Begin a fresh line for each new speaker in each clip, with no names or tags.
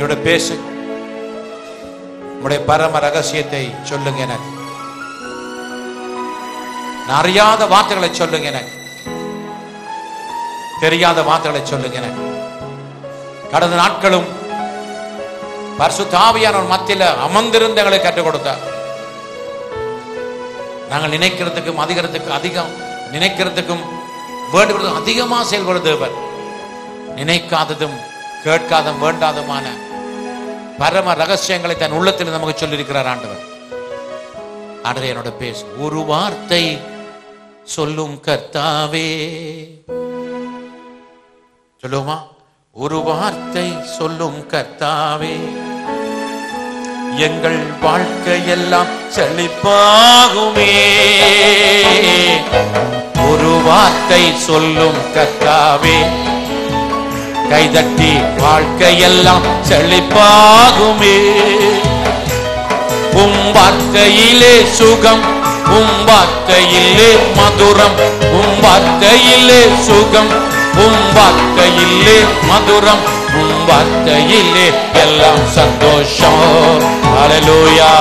என்னோட பேசு உடைய பரம ரகசியத்தை சொல்லுங்க எனக்கு நான் அறியாத வார்த்தைகளை சொல்லுங்க எனக்கு தெரியாத வார்த்தைகளை சொல்லுங்க எனக்கு கடந்த நாட்களும் பரிசுத்தாவியான மத்தியில அமர்ந்திருந்து எங்களை கற்றுக் கொடுத்தார் நாங்கள் நினைக்கிறதுக்கும் அதிகறதுக்கும் அதிகம் நினைக்கிறதுக்கும் வேண்டுவதும் அதிகமா செயல்படும் தேவன் நினைக்காததும் கேட்காதும் வேண்டாதுமான பரம ரகசியங்களை தன் உள்ளத்தில் நமக்கு சொல்லியிருக்கிறார் ஆண்டவர் ஆண்டவர் என்னோட பேசு ஒரு வார்த்தை சொல்லும் கர்த்தாவே சொல்லுவோமா ஒரு வார்த்தை சொல்லும் கர்த்தாவே எங்கள் வாழ்க்கையெல்லாம் செழிப்பாகுமே ஒரு வார்த்தை சொல்லும் கர்த்தாவே கைதட்டி வாழ்க்கையெல்லாம் செழிப்பாகுமே உம் வார்த்தையிலே சுகம் உம் வார்த்தையிலே மதுரம் உம் வார்த்தையிலே சுகம் உம் வார்த்தையிலே மதுரம் உம் வார்த்தையிலே எல்லாம் சந்தோஷம் ஹalleluya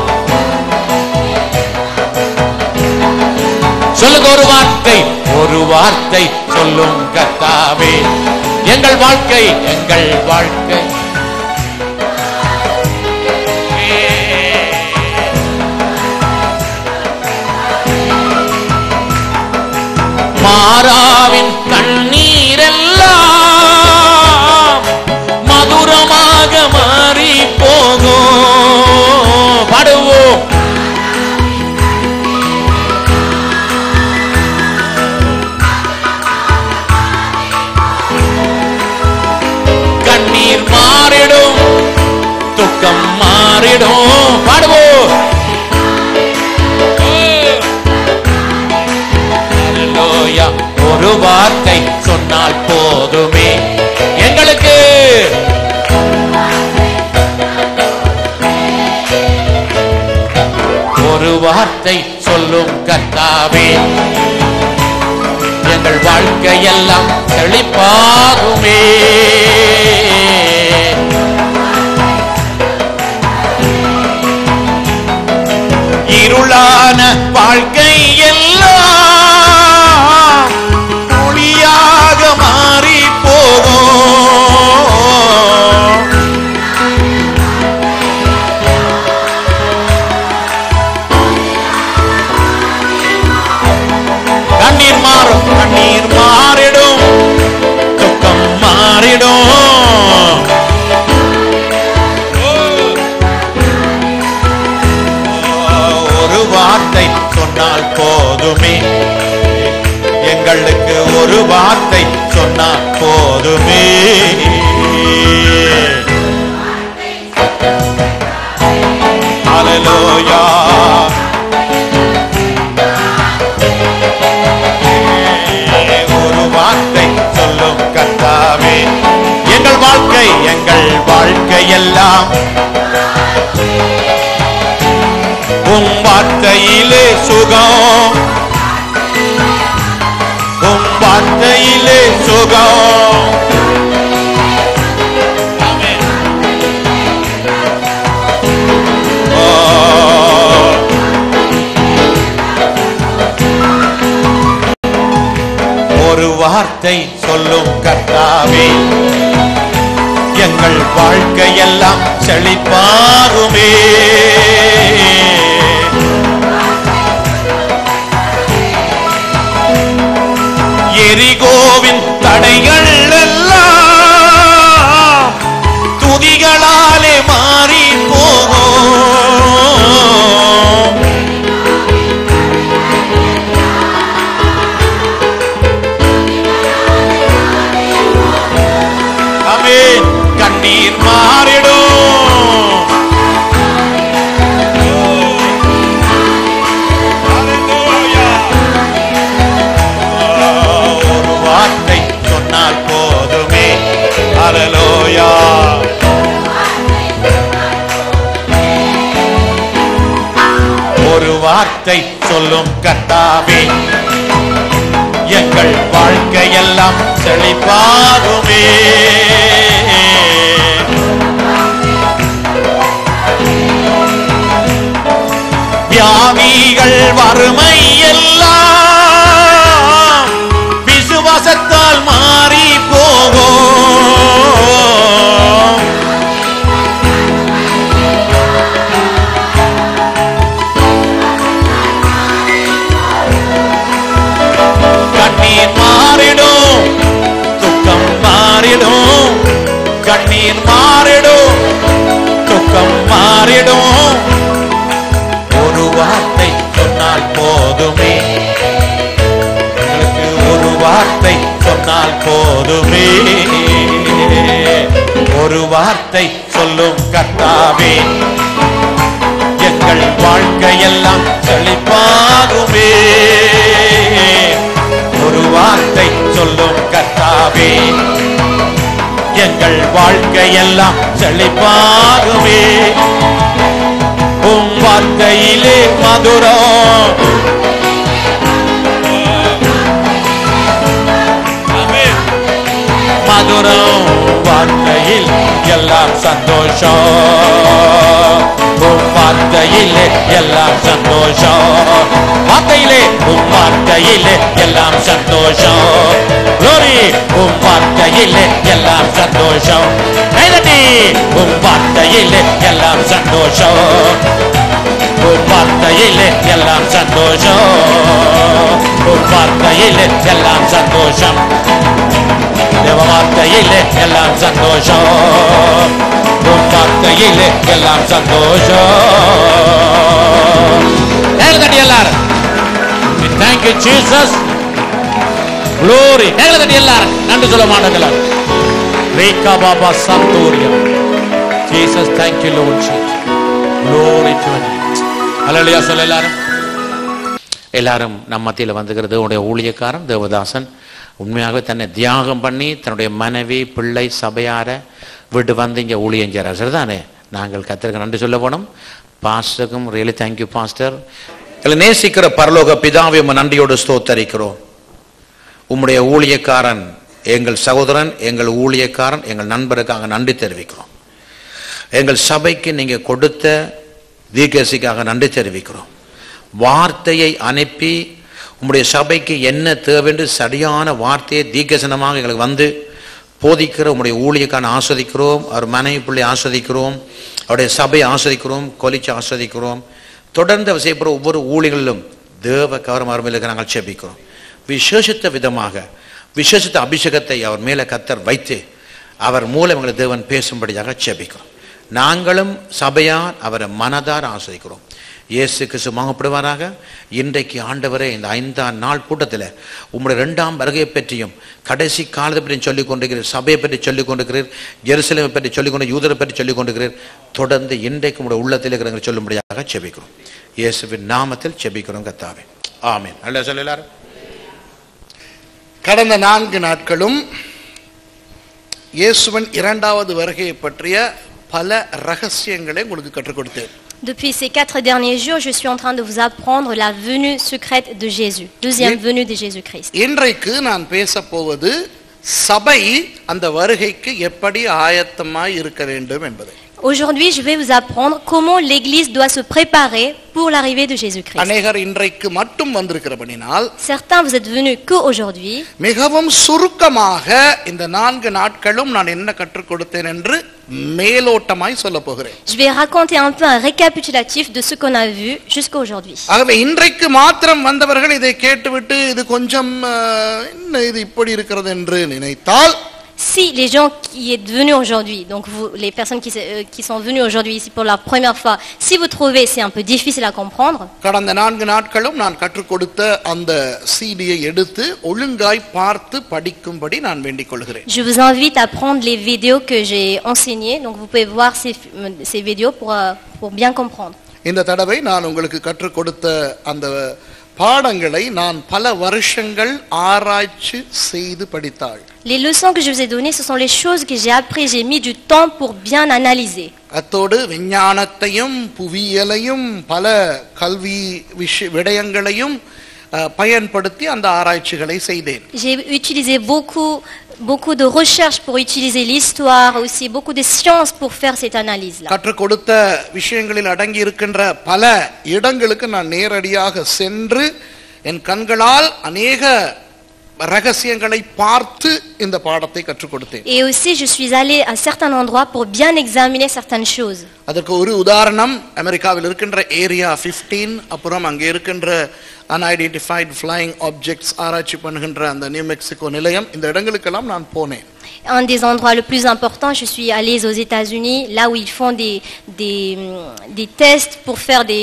சொல்லுங்க ஒரு வார்த்தை ஒரு வார்த்தை சொல்லும் கர்த்தாவே எங்கள் வாழ்க்கை எங்கள் வாழ்க்கை மாறாவின் கண்ணீரெல்லாம் மதுரமாக மாறி போகும் பாடுவோம் கண்ணீர் மாறிடும் துக்கம் மாறிடும் பாடுவோம் ஹalleluya. ஒரு வார்த்தை சொன்னால் போதுமே எங்களுக்கு ஒரு வார்த்தை சொல்லும் கர்த்தாவே எங்கள் வாழ்க்கையெல்லாம் செழிப்பாகுமே இருளான வாழ்க்கை எல்லாம் ஒளியாக மாறி போகும் கண்ணீர் மாறும் கண்ணீர் மாறிடும் துக்கம் மாறிடும் ஒரு வார்த்தை சொன்னால் போதுமே எங்களுக்கு ஒரு வார்த்தை சொன்னால் போதுமே ஹalleluya ஒரு வார்த்தை சொல்லும் கர்த்தாவே எங்கள் வாழ்க்கை எங்கள் வாழ்க்கை எல்லாம் உம் வார்த்தையிலே சுகம் உம் வார்த்தையிலே சுகம் ஆமென். ஓ. ஒரு வார்த்தை சொல்லும் கர்த்தாவே எங்கள் வாழ்க்கையெல்லாம் செழிப்பாகுமே எரிகோவின் தடைகள் எல்லாம் துதிகளாலே மாறி போகும் ஆமென் கண்ணீர் மாறிடும் Hallelujah. ஒரு வார்த்தை சொன்னால் போதுமே Hallelujah. ஒரு வார்த்தை சொல்லும் கர்த்தாவே எங்கள் வாழ்க்கையெல்லாம் செழிப்பாகுமே கண்ணீர் மாறிடும் துக்கம் மாறிடும் ஒரு வார்த்தை சொன்னால் போதுமே எங்களுக்கு ஒரு வார்த்தை சொன்னால் போதுமே ஒரு வார்த்தை சொல்லும் கர்த்தாவே எங்கள் வாழ்க்கையெல்லாம் செழிப்பாகுமே ஒரு வார்த்தை சொல்லும் கர்த்தாவே எங்கள் வாழ்க்கையெல்லாம் செழிப்பாகுமே உம் வார்த்தையிலே மதுரம் மதுரம் வார்த்தையில் எல்லாம் சந்தோஷம் உம் வார்த்தையிலே எல்லாம் சந்தோஷம் வார்த்தையிலே உம் வார்த்தையிலே எல்லாம் சந்தோஷம் glory உம் வார்த்தையிலே எல்லாம் சந்தோஷம் கைதட்டி உம் வார்த்தையிலே எல்லாம் சந்தோஷம் உன் வார்த்தையிலே எல்லாம் சந்தோஷம் உன் வார்த்தையிலே எல்லாம் சந்தோஷம் தேவ வார்த்தையிலே எல்லாம் சந்தோஷம் உன் வார்த்தையிலே எல்லாம் சந்தோஷம் நேரில் தட்டி எல்லாரும் தேங்க்யூ ஜீசஸ் க்ளோரி நேரில் தட்டி எல்லாரும் நன்றி சொல்ல மாட்டேங்களா ரேகா பாபா சந்தோரியம் Jesus thank you lord Jesus glory to அல்லையா சொல்ல எல்லாரும் எல்லாரும் நம் மத்தியில் வந்துகிறது உடைய ஊழியக்காரன் தேவதாசன் உண்மையாகவே தன்னை தியாகம் பண்ணி தன்னுடைய மனைவி பிள்ளை சபையார விட்டு வந்து இங்கே ஊழியம் செய்கிறார் சரிதானே நாங்கள் கத்திரிக்க நன்றி சொல்ல போனோம் பாஸ்டருக்கும் ரியலி தேங்க்யூ பாஸ்டர்
எங்களை நேசிக்கிற பரலோக பிதாவை உம்மை நன்றியோடு ஸ்தோத்தரிக்கிறோம் உம்முடைய ஊழியக்காரன் எங்கள் சகோதரன் எங்கள் ஊழியக்காரன் எங்கள் நண்பருக்காக நன்றி தெரிவிக்கிறோம் எங்கள் சபைக்கு நீங்க கொடுத்த தீர்க்கசிக்காக நன்றி தெரிவிக்கிறோம் வார்த்தையை அனுப்பி உம்முடைய சபைக்கு என்ன தேவைன்னு சரியான வார்த்தையை தீர்க்கசனமாக எங்களுக்கு வந்து போதிக்கிற உம்முடைய ஊழியக்காரன் ஆஸ்வதிக்கிறோம் அவர் மனைவி பிள்ளை ஆஸ்வதிக்கிறோம் அவருடைய சபையை ஆஸ்வதிக்கிறோம் கொலிச்சு ஆஸ்வதிக்கிறோம் தொடர்ந்து அவர் செய்யப்படுற ஒவ்வொரு ஊழியங்களிலும் தேவ கவரம் அவர் மேலே நாங்கள் செபிக்கிறோம் விசேஷித்த விதமாக விசேஷித்த அபிஷேகத்தை அவர் மேலே கத்தர் வைத்து அவர் மூலம் எங்களை தேவன் பேசும்படியாக செபிக்கிறோம் நாங்களும் சபையார் அவரை மனதார் ஆசிரிக்கிறோம் இயேசு கிறிஸ்து மகப்படுவாராக இன்றைக்கு ஆண்டவரே இந்த ஐந்தாம் நாள் கூட்டத்தில் உம்முடைய ரெண்டாம் வருகையை பற்றியும் கடைசி காலத்தை பற்றியும் சொல்லிக் கொண்டிருக்கிறீர் சபையை பற்றி சொல்லிக் கொண்டிருக்கிறீர் ஜெருசலேமை பற்றி சொல்லிக் கொண்டு யூதரை பற்றி சொல்லிக் கொண்டிருக்கிறீர் தொடர்ந்து இன்றைக்கு உங்களுடைய உள்ளத்தில் இருக்கிறவங்க சொல்லும்படியாக செபிக்கிறோம் இயேசுவின் நாமத்தில் செபிக்கிறோம் கத்தாவே ஆமென் அல்ல சொல்ல எல்லாரும்
கடந்த நான்கு நாட்களும் இயேசுவின் இரண்டாவது வருகையை பற்றிய பல ரகசியங்களை உங்களுக்கு கற்றுக் கொடுத்தேன்
Depuis ces quatre derniers jours, je suis en train de vous apprendre la venue secrète de Jésus, deuxième
Oui.
venue de Jésus-Christ.
இன்றைக்கு நான் பேச போவது சபை அந்த வருகைக்கு எப்படி ஆயத்தமாய் இருக்க வேண்டும் என்பதை
Aujourd'hui, je vais vous apprendre comment l'Église doit se préparer pour l'arrivée de Jésus-Christ.
அநேகர் இன்றைக்கு மட்டும் வந்திருக்கிறபடினால்
Certains, vous êtes venus que aujourd'hui.
மிகவும் சுருக்கமாக இந்த நான்கு நாட்களும் நான் என்ன கற்றுக் கொடுத்தேன் என்று மேலோட்டமாய் சொல்ல போகிறேன்
Je vais raconter un peu un récapitulatif de ce qu'on a vu jusqu'à aujourd'hui.
ஆகவே இன்றைக்கு மாத்திரம் வந்தவர்கள் இதை கேட்டுவிட்டு இது கொஞ்சம் அஹ், என்ன இது இப்படி இருக்கிறது என்று நினைத்தால்
Si les gens qui êtes venus aujourd'hui, donc vous, les personnes qui, se- euh, qui sont venues aujourd'hui ici pour la première fois, si vous trouvez c'est un peu difficile à comprendre,
கடந்த நான்கு நாட்களும் நான் கற்றுக் கொடுத்த அந்த சீடியை எடுத்து ஒழுங்காய் பார்த்து படிக்கும்படி நான் வேண்டிக் கொள்கிறேன்
je vous invite à prendre les vidéos que j'ai enseignées. Donc vous pouvez voir ces, euh, ces vidéos pour, euh, pour bien comprendre.
இந்த தடவை நான் உங்களுக்கு கற்றுக் கொடுத்த அந்த பாடங்களை நான் பல வருஷங்கள் ஆராய்ச்சி செய்து படித்தாள்
Les leçons que je vous ai données, ce sont les choses que j'ai apprises. J'ai mis du temps pour bien analyser.
அத்தோடு விஞ்ஞானத்தையும் புவியியலையும் பல கல்வி விஷ விடயங்களையும் அஹ், பயன்படுத்தி அந்த ஆராய்ச்சிகளை செய்தேன்
J'ai utilisé beaucoup, beaucoup de recherches pour utiliser l'histoire, aussi beaucoup de sciences pour faire cette analyse-là.
கற்றுக் கொடுத்த விஷயங்களில் அடங்கி இருக்கின்ற பல இடங்களுக்கு நான் நேரடியாக சென்று என் கண்களால் அநேக ரகசியங்களை பார்த்து இந்த பாடத்தை கற்றுக் கொடுத்தேன்
Et aussi, je suis allée à certains endroits pour bien examiner certaines choses.
அதற்கு ஒரு உதாரணம் அமெரிக்காவில் இருக்கின்ற ஏரியா 15 அப்புறம் அங்கே இருக்கின்ற அன்ஐடென்டிஃபைட் ஃப்ளைங் ஆப்ஜெக்ட்ஸ் ஆராய்ச்சி பண்ணுகின்ற அந்த நியூ மெக்சிகோ நிலையம் இந்த இடங்களுக்கெல்லாம் நான் போனேன்
Un des endroits le plus importants, je suis allée aux États-Unis, là où ils font des, des, hum, des tests pour faire des...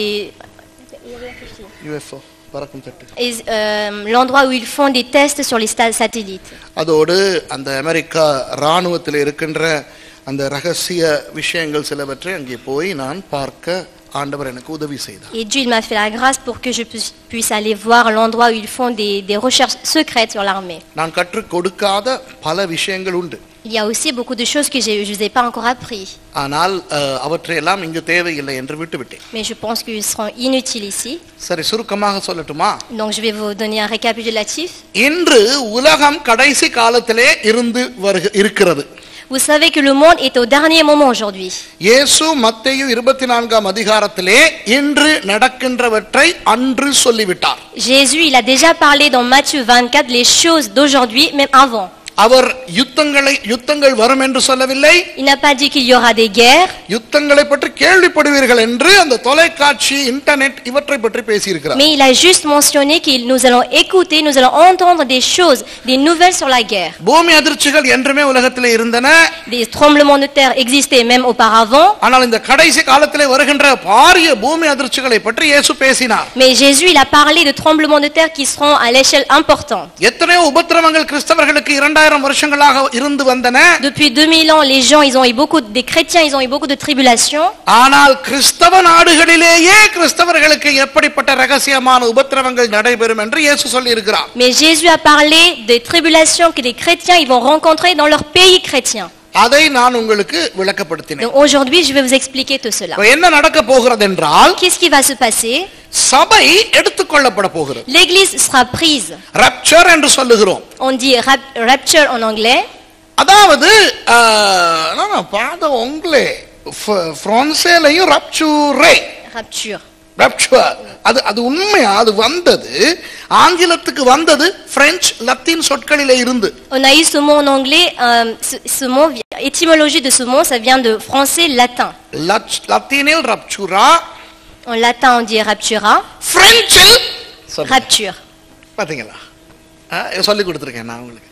UFO பறக்கும் தட்டு
et, euh, L'endroit où ils font des tests sur les sta- satellites.
அதோடு அந்த America இராணுவத்தில் இருக்கின்ற அந்த ரகசிய விஷயங்கள் சிலவற்றை அங்கே போய் நான் பார்க்க ஆண்டவர் எனக்கு உதவி செய்தார்
Et Dieu il m'a fait la grâce pour que je puisse, puisse aller voir l'endroit où ils font des, des recherches secrètes sur l'armée.
நான் கற்றுக் கொடுக்காத பல விஷயங்கள் உண்டு
Il y a aussi beaucoup de choses que j'ai- je ne vous ai pas encore appris.
ஆனால் அஹ், அவற்றையெல்லாம் இங்கு தேவையில்லை என்று விட்டுவிட்டேன்
Mais je pense qu'ils seront inutiles ici.
சரி சுருக்கமாக சொல்லட்டுமா
Donc je vais vous donner un récapitulatif.
இன்று உலகம் கடைசி காலத்திலே இருந்து வருக இருக்கிறது
Vous savez que le monde est au dernier moment aujourd'hui.
இயேசு மத்தேயு இருபத்தி நான்காம் அதிகாரத்திலே இன்று நடக்கின்றவற்றை அன்று சொல்லிவிட்டார்
Jésus, il a déjà parlé dans Matthieu 24 les choses d'aujourd'hui, même avant.
அவர் யுத்தங்களை யுத்தங்கள் வரும் என்று சொல்லவில்லை
Il n'a pas dit qu'il y aura des guerres,
யுத்தங்களை பற்றி கேள்விப்படுவீர்கள் என்று அந்த தொலைக்காட்சி இன்டர்நெட் இவற்றை பற்றி பேசியிருக்கிறார்
mais il a juste mentionné que nous allons écouter, nous allons entendre des choses, des nouvelles sur la guerre.
பூமி அதிர்ச்சிகள் என்றுமே உலகத்திலே இருந்தன
Des tremblements de terre existaient même auparavant,
ஆனால் இந்த கடைசி காலத்திலே வருகின்ற பாரிய பூமி அதிர்ச்சிகளை பற்றி இயேசு பேசினார்
mais Jésus, il a parlé de tremblements de terre qui seront à l'échelle importante.
எத்தனையோ உபத்திரவங்கள் கிறிஸ்தவர்களுக்கு இரண்டாயிரம் வருஷங்களாக இருந்து வந்தன
Depuis 2000 ans, les gens, ils ont eu beaucoup, des chrétiens, ils ont eu beaucoup de tribulations.
ஆனால் கிறிஸ்தவ நாடுகளிலேயே கிறிஸ்தவர்களுக்கு எப்படிப்பட்ட ரகசியமான உபத்திரவங்கள் நடைபெறும் என்று இயேசு சொல்லி இருக்கிறார்
Mais Jésus a parlé des tribulations que les chrétiens ils vont rencontrer dans leur pays chrétien.
அதை நான் உங்களுக்கு விளக்கப்படுத்தினேன்
Donc aujourd'hui, je vais vous expliquer tout cela.
இப்ப என்ன நடக்க போகிறது என்றால்
Qu'est-ce qui va se passer
சபை எடுத்துக்கொள்ளப்பட போகிறது
L'Église sera prise.
ரப்சர் என்று சொல்லுகிறோம்
On dit rap- rapture en anglais.
அதாவது ஆஹ், நான் பாத உங்களே பிரான்சேலையும் ரப்சூரே
Rapture.
ரப்சர் அது அது உண்மையா அது வந்தது ஆங்கிலத்துக்கு வந்தது பிரெஞ்சு லத்தீன் சொற்களிலே இருந்து
On a eu ce mot en anglais. euh, ce, ce mot, vi- étymologie de ce mot, ça vient de français latin.
லச்- லத்தீனில் ரப்சுரா
En latin, on dit raptura.
பிரெஞ்சில் சொல்லுங்க.
Rapture.
பாத்தீங்களா ஆ, சொல்லி கொடுத்துருக்கேன் நான் உங்களுக்கு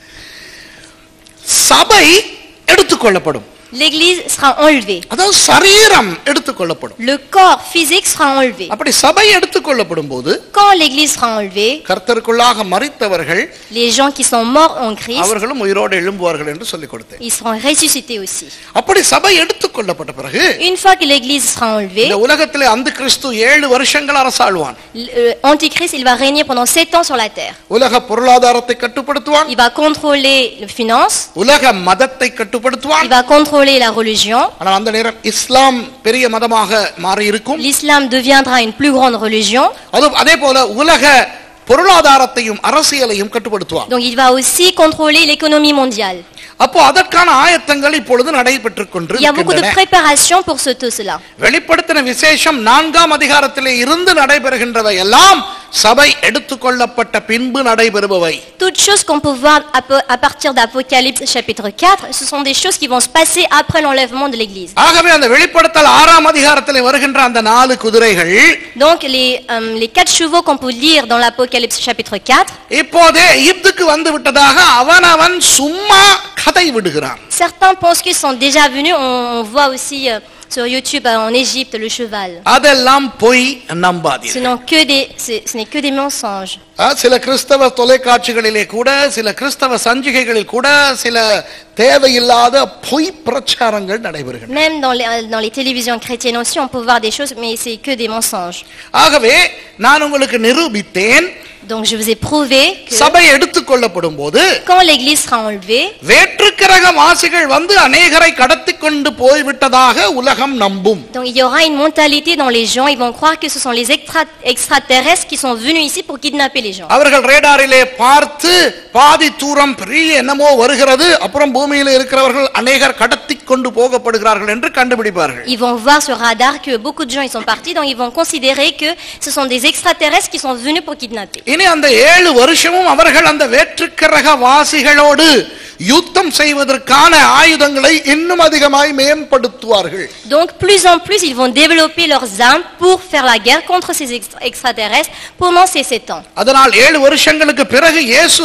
சபை எடுத்துக்கொள்ளப்படும்
L'Église sera enlevée.
அதாவது சரீரம் எடுத்துக்கொள்ளப்படும்
Le corps physique sera enlevé.
அப்படி சபை எடுத்துக்கொள்ளப்படும் போது
Quand l'Église sera enlevée,
கர்த்தருக்குள்ளாக மறித்தவர்கள்
les gens qui sont morts en Christ,
அவர்களும் உயிரோடு எழும்புவார்கள் என்று சொல்லிக் கொடுத்தேன்
ils seront ressuscités aussi.
அப்படி சபை எடுத்துக்கொள்ளப்பட்ட பிறகு
Une fois que l'Église sera enlevée,
இந்த உலகத்திலே அந்த கிறிஸ்து ஏழு வருஷங்கள் அரசாழ்வான்
l'Antichrist, il va régner pendant sept ans sur la terre.
உலக பொருளாதாரத்தை கட்டுப்படுத்துவான்
Il va contrôler les finances,
உலக மதத்தை கட்டுப்படுத்துவான்
il va contrôler la religion.
ஆனால் அந்த நேரம் இஸ்லாம் பெரிய மதமாக மாறி இருக்கும்
L'islam deviendra une plus grande religion.
அது அதே போல உலக பொருளாதாரத்தையும் அரசியலையும் கட்டுப்படுத்துவான்
Donc il va aussi contrôler l'économie mondiale.
அப்போ அதற்கான ஆயத்தங்கள் இப்பொழுது நடைபெற்றுக்
Il y a beaucoup de
கொண்டிருக்கின்றன
préparation pour ce tout cela.
வெளிப்படுத்தின விசேஷம் நான்காம் அதிகாரத்திலே இருந்து நடைபெறுகின்றவை எல்லாம் சபை எடுத்துக்கொள்ளப்பட்ட பின்பு நடைபெறுபவை
Toutes choses qu'on peut voir à peu- à partir d'Apocalypse chapitre 4, ce sont des choses qui vont se passer après l'enlèvement de l'Église.
ஆகவே அந்த வெளிப்படுத்தல் ஆறாம் அதிகாரத்திலே வருகின்ற அந்த நாலு குதிரைகள்
Donc les, euh, les quatre chevaux qu'on peut lire dans l'Apocalypse chapitre 4,
இப்போதே எகிப்துக்கு வந்து விட்டதாக அவனவன் சும்மா கதை விடுகிறான்
certains pensent qu'ils sont déjà venus. On, on voit aussi euh, sur YouTube euh, en Égypte le cheval.
அதெல்லாம் பொய்
Ce
நம்பாதீர்கள்
n'ont que des, c'est- ce n'est que des mensonges.
ஆ, சில கிறிஸ்தவ தொலைக்காட்சிகளிலே கூட சில கிறிஸ்தவ சஞ்சிகைகளில் கூட சில தேவையில்லாத பொய் பிரச்சாரங்கள் நடைபெறுகின்றன
Même dans les, euh, dans les télévisions chrétiennes aussi, on peut voir des choses, mais c'est que des mensonges.
ஆகவே நான் உங்களுக்கு நிரூபித்தேன்
Donc je vous ai prouvé que
சபை எடுத்துக்கொள்ளப்படும் போது
quand l'Église sera enlevée,
வேற்றுக்கிரக வாசிகள் வந்து அநேகரை கடத்தி கொண்டு போய்விட்டதாக உலகம் நம்பும்
donc il y aura une mentalité dans les gens, ils vont croire que ce sont les extra- extraterrestres qui sont venus ici pour kidnapper les gens.
அவர்கள் ரேடாரிலே பார்த்து பாதி தூரம் பெரிய என்னமோ வருகிறது அப்புறம் பூமியில இருக்கிறவர்கள் அநேகர் கடத்தி கொண்டு போகப்படுகிறார்கள் என்று கண்டுபிடிப்பார்கள்
Ils vont voir sur radar que beaucoup de gens ils sont partis, donc ils vont considérer que ce sont des extraterrestres qui sont venus pour kidnapper.
இனி அந்த ஏழு வருஷமும் அவர்கள் அந்த வேற்றுக்கிரக வாசிகளோடு யுத்தம் செய்வதற்கான ஆயுதங்களை இன்னும் அதிகமாய் மேம்படுத்துவார்கள்
Donc plus en plus, ils vont développer leurs armes pour faire la guerre contre ces extra- extraterrestres pendant ces sept ans.
அதனால் ஏழு வருஷங்களுக்கு பிறகு இயேசு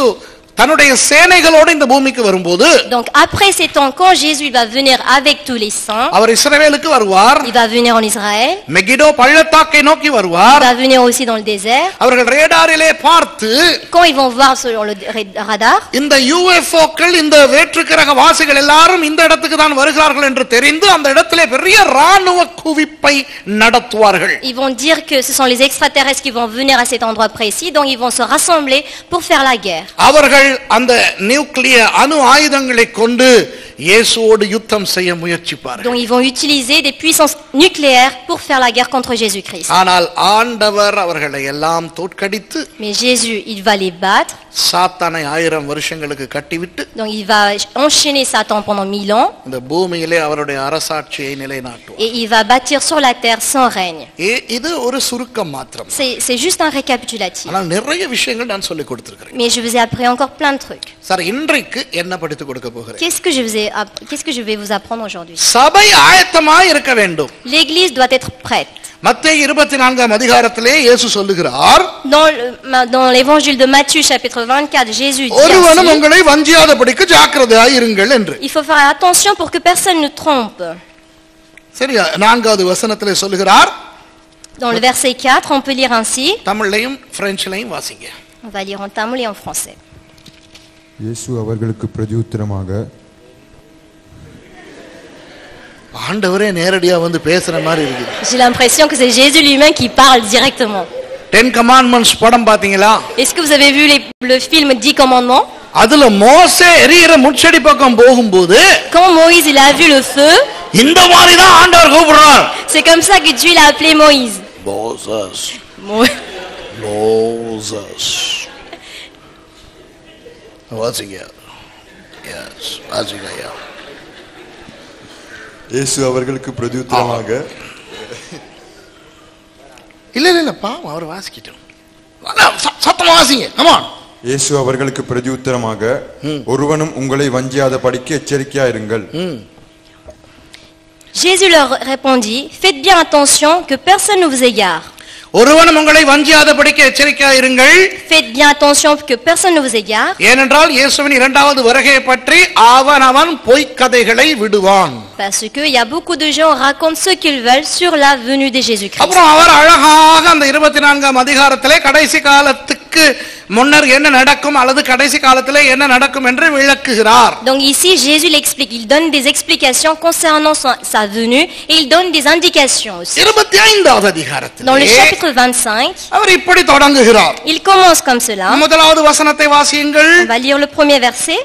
தன்னுடைய சேனைகளோடு இந்த பூமிக்கு வரும்போது
Donc après ces temps, quand Jésus va venir avec tous les saints,
அவர் இஸ்ரவேலுக்கு வருவார்
il va venir en Israël,
Megiddo பள்ளத்தாக்கை நோக்கி
il
வருவார்
va venir aussi dans le désert.
அவர்கள் ரேடாரிலே பார்த்து
Quand ils vont voir sur le ra- radar,
இந்த யூஎஃப்ஓக்கள் இந்த வேற்றுக்கிரக வாசிகள் எல்லாரும் இந்த இடத்துக்கு தான் வருகிறார்கள் என்று தெரிந்து அந்த இடத்திலே பெரிய ராணுவ குவிப்பை நடத்துவார்கள்
ils vont dire que ce sont les extraterrestres qui vont venir à cet endroit précis, donc ils vont se rassembler pour faire la guerre.
அவர்கள் அந்த நியூக்ளிய அணு ஆயுதங்களை கொண்டு இயேசுவோடு யுத்தம் செய்ய முயற்சிப்பார்கள்
Donc ils vont utiliser des puissances nucléaires pour faire la guerre contre Jésus-Christ.
ஆனால் ஆண்டவர் அவர்களை எல்லாம் தோற்கடித்து
Mais Jésus, il va les battre,
சாத்தானை ஆயிரம் வருஷங்களுக்கு கட்டிவிட்டு
donc il va enchaîner Satan pendant mille ans
இந்த பூமியிலே அவருடைய அரசாட்சியை நிலைநாட்டுவார்
et il va bâtir sur la terre sans règne.
இ- இது ஒரு சுருக்கம் மாத்திரம்
C'est c'est juste un récapitulatif.
ஆனால் நிறைய விஷயங்கள் நான் சொல்லிக் கொடுத்திருக்கிறேன்
Mais je vous ai appris encore plein de trucs.
Sir இன்றைக்கு என்ன படித்து கொடுக்க போகிறேன்
Qu'est-ce que je vous ai app- qu'est-ce que je vais vous apprendre aujourd'hui
சபை ஆயத்தமாய் இருக்க வேண்டும்
L'église doit être prête.
மத்திய இருபத்தி நான்காம் அதிகாரத்திலே இயேசு சொல்லுகிறார்
Dans le- ma- dans l'évangile de Matthieu chapitre 24, Jésus dit
ஒருவனும்
ainsi,
உங்களை வஞ்சியாதபடிக்கு ஜாக்கிரதையாய் இருங்கள் என்று
il faut faire attention pour que personne ne trompe.
சரியா நான்காவது வசனத்திலே சொல்லுகிறார்
Dans le verset 4, on peut lire ainsi,
தமிழ்லையும் பிரெஞ்சிலையும் வாசிங்க
on va lire en tamoul et en français.
இயேசு அவர்களுக்கு பிரதியுத்தரமாக
ஆண்டவரே நேரடியா வந்து பேசுற மாதிரி இருக்குது
J'ai l'impression que c'est Jésus lui-même qui parle directement.
Ten commandments படம் பாத்தீங்களா
Est-ce que vous avez vu les- le film 10 commandements
அதுல மோசே எரியிற முச்செடி பக்கம் போகும்போது
Quand Moïse il a vu le feu,
இந்த மாதிரி தான் ஆண்டவர் கூப்பிடுறார்
c'est comme ça que Dieu l'a appelé Moïse.
Moses
Mo-
Moses வாசிங்க எஸ் வாசிங்க ஐயா
இயேசு அவர்களுக்கு பிரதியுத்தரமாக
இல்ல இல்ல இல்ல பாவம் அவர் வாசிக்கிட்டோம் அதான், ச- சத்தமா வாசிங்க ஆமா
இயேசு அவர்களுக்கு பிரதியுத்தரமாக ஒருவனும் உங்களை வஞ்சியாத படிக்க எச்சரிக்கையா இருங்கள்
Jésus leur répondit, faites bien attention que personne ne vous égare.
ஒருவனும் உங்களை வஞ்சியாதபடிக்கு எச்சரிக்கையா இருங்கள்
Faites bien attention que personne ne vous égare,
ஏனென்றால் இயேசுவின் இரண்டாவது வருகையை பற்றி அவன் அவன் பொய்க்கதைகளை விடுவான்
parce qu'il y a beaucoup de gens qui racontent ce qu'ils veulent sur la venue de Jésus-Christ.
அப்புறம் அவர் அழகாக அந்த இருபத்தி நான்காம் அதிகாரத்திலே கடைசி காலத்துக்கு முன்னர் என்ன நடக்கும் அல்லது கடைசி காலத்திலே என்ன நடக்கும் என்று விளக்குகிறார்
Donc ici, Jésus l'explique, il donne des explications concernant sa, sa venue et il donne des indications aussi.
இருபத்தி ஐந்தாவது
Dans le
அதிகாரத்திலே
chapitre 25,
அவர் இப்படி தொடங்குகிறார்
il commence comme cela.
முதலாவது வசனத்தை வாசியுங்கள்
On va lire le premier verset.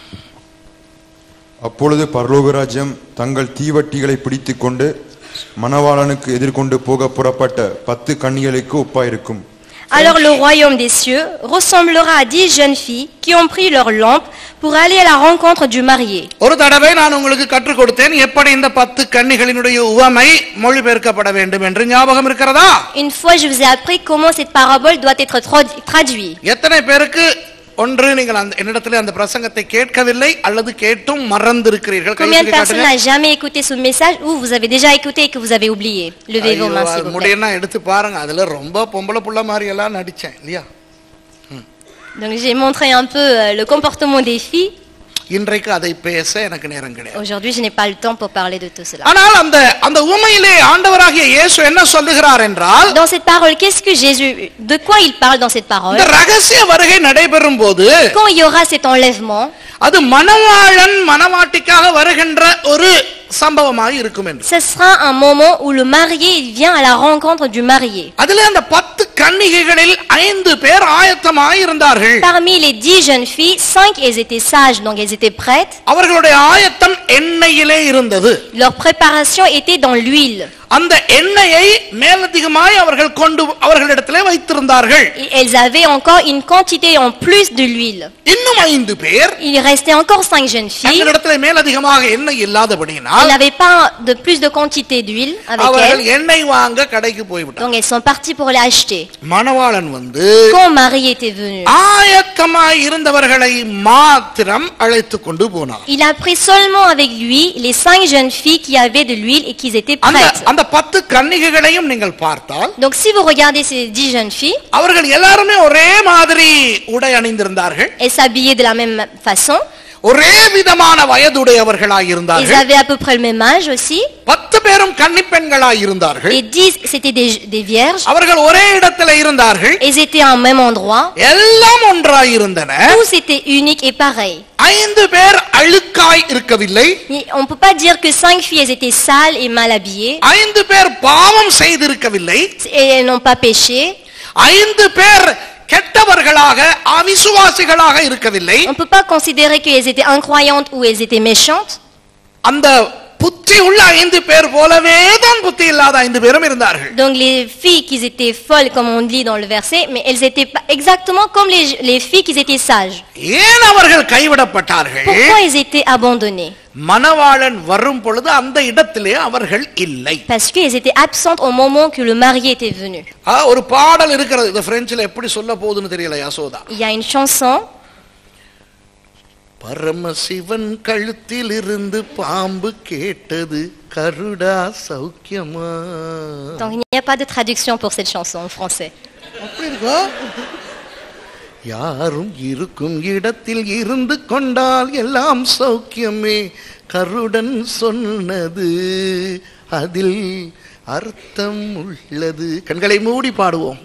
அப்பொழுது பரலோகராஜ்யம் தங்கள் தீவட்டிகளை பிடித்துக் கொண்டு மணவாளனுக்கு எதிர்கொண்டு போக புறப்பட்ட பத்து கன்னிகளுக்கு ஒப்பாயிருக்கும்
Alors le royaume des cieux ressemblera à dix jeunes filles qui ont pris leur lampe pour aller à la rencontre du marié.
ஒரு தடவை நான் உங்களுக்கு கற்றுக் கொடுத்தேன் எப்படி இந்த பத்து கன்னிகளினுடைய உவமை மொழிபெயர்க்கப்பட வேண்டும் என்று ஞாபகம் இருக்கிறதா
Une fois, je vous ai appris comment cette parabole doit être trad- traduite.
எத்தனை பேருக்கு ஒன்று நீங்கள் அந்த என்னிடத்தில் அந்த பிரசங்கத்தை கேட்கவில்லை அல்லது கேட்டும் மறந்திருக்கிறீர்கள் கை
Combien de
தூக்கி
personnes
காட்டுங்க.
n'ont jamais écouté ce message ou vous avez déjà écouté et que vous avez oublié Levez vos
ஐயோ,
mains, s'il
அது
vous plaît.
முடியும்னா எடுத்து பாருங்க அதுல ரொம்ப பொம்பளை புள்ள மாதிரி எல்லாம் நடிச்சேன் இல்லையா
Donc j'ai montré un peu euh, le comportement des filles.
இன்றைக்கு அதை பேச எனக்கு நேரம் கிடையாது
Aujourd'hui, je n'ai pas le temps pour parler de tout cela.
ஆனால் அந்த அந்த உமையிலே ஆண்டவராகிய இயேசு என்ன சொல்லுகிறார் என்றால்
Dans cette parole, qu'est-ce que Jésus, de quoi il parle dans cette parole
இந்த ரகசிய வருகை நடைபெறும் போது
Quand il y aura cet enlèvement,
அது மணவாளன் மணவாட்டிக்காக வருகின்ற ஒரு சம்பவமாக இருக்கும் என்று
ce sera un moment où le marié il vient à la rencontre du marié.
அதுல அந்த பத்து கன்னிகைகளில் ஐந்து பேர் ஆயத்தமாய் இருந்தார்கள்
Parmi les dix jeunes filles, cinq elles étaient sages, donc elles étaient prêtes.
அவர்களுடைய ஆயத்தம் எண்ணெயிலே இருந்தது
Leur préparation était dans l'huile.
அந்த எண்ணெயை மேலதிகமாய் அவர்கள் கொண்டு அவர்களிடத்திலே வைத்திருந்தார்கள்
Et elles avaient encore une quantité en plus de l'huile.
இன்னும் ஐந்து பேர்
Il restait encore cinq jeunes filles.
தங்களிடத்திலே மேலதிகமாக எண்ணெய்
Elles
இல்லாதபடியினால்
n'avaient pas de plus de quantité d'huile avec
அவர்கள்
elles.
எண்ணெய் வாங்க கடைக்கு போய்விட்டார்
Donc elles sont parties pour l'acheter.
மணவாளன் வந்து
Quand Marie était venue,
ஆயத்தமாய் இருந்தவர்களை மாத்திரம் அழைத்து கொண்டு போனார்
il a pris seulement avec lui les cinq jeunes filles qui avaient de l'huile et qui étaient
அந்த
prêtes.
அந்த அந்த பத்து கன்னிகைகளையும் நீங்கள் பார்த்தால்
Donc si vous regardez ces dix jeunes filles,
அவர்கள் எல்லாருமே ஒரே மாதிரி உடை அணிந்திருந்தார்கள்
elles s'habillaient de la même façon.
ஒரே விதமான வயதுடையவர்களாய்
Ils
இருந்தார்கள்
avaient à peu près le même âge aussi.
பத்து பேரும் கன்னிப்பெண்களாய் இருந்தார்கள்
Les dix, c'était des, des vierges.
அவர்கள் ஒரே இடத்துல இருந்தார்கள்
Ils étaient en même endroit.
எல்லாம் ஒன்றாய் இருந்தன
Tous étaient uniques et pareils.
ஐந்து பேர் அழுக்காய் இருக்கவில்லை
Mais On ne peut pas dire que cinq filles elles étaient sales et mal habillées
ஐந்து பேர் பாவம் செய்திருக்கவில்லை
et elles n'ont pas péché.
ஐந்து பேர் கெட்டவர்களாக அவிசுவாசிகளாக இருக்கவில்லை
On ne peut pas considérer qu'elles étaient incroyantes ou elles étaient méchantes.
அந்த புத்தி உள்ள ஐந்து பேர் போலவே தான் புத்தி இல்லாத ஐந்து பேரும் இருந்தார்கள்
Donc les filles qui étaient folles, comme on dit dans le verset, mais elles étaient pas exactement comme les, les filles qui étaient sages.
ஏன் அவர்கள் கைவிடப்பட்டார்கள்
Pourquoi elles étaient abandonnées
மணவாளன் வரும் பொழுது அந்த இடத்திலே அவர்கள் இல்லை
Parce qu'elles étaient absentes au moment que le mari était venu.
ஆ, ஒரு பாடல் இருக்கிறது இந்த பிரெஞ்சில் எப்படி சொல்ல போகுதுன்னு தெரியல Yashoda
Il y a une chanson
Paramasivan கழுத்தில் இருந்து பாம்பு கேட்டது கருடா சௌக்கியமா
Donc il n'y a pas de traduction pour cette chanson en français.
அப்படி இருக்கா யாரும் இருக்கும் இடத்தில் இருந்து கொண்டால் எல்லாம் சௌக்கியமே கருடன் சொன்னது அதில் அர்த்தம் உள்ளது கண்களை மூடி பாடுவோம்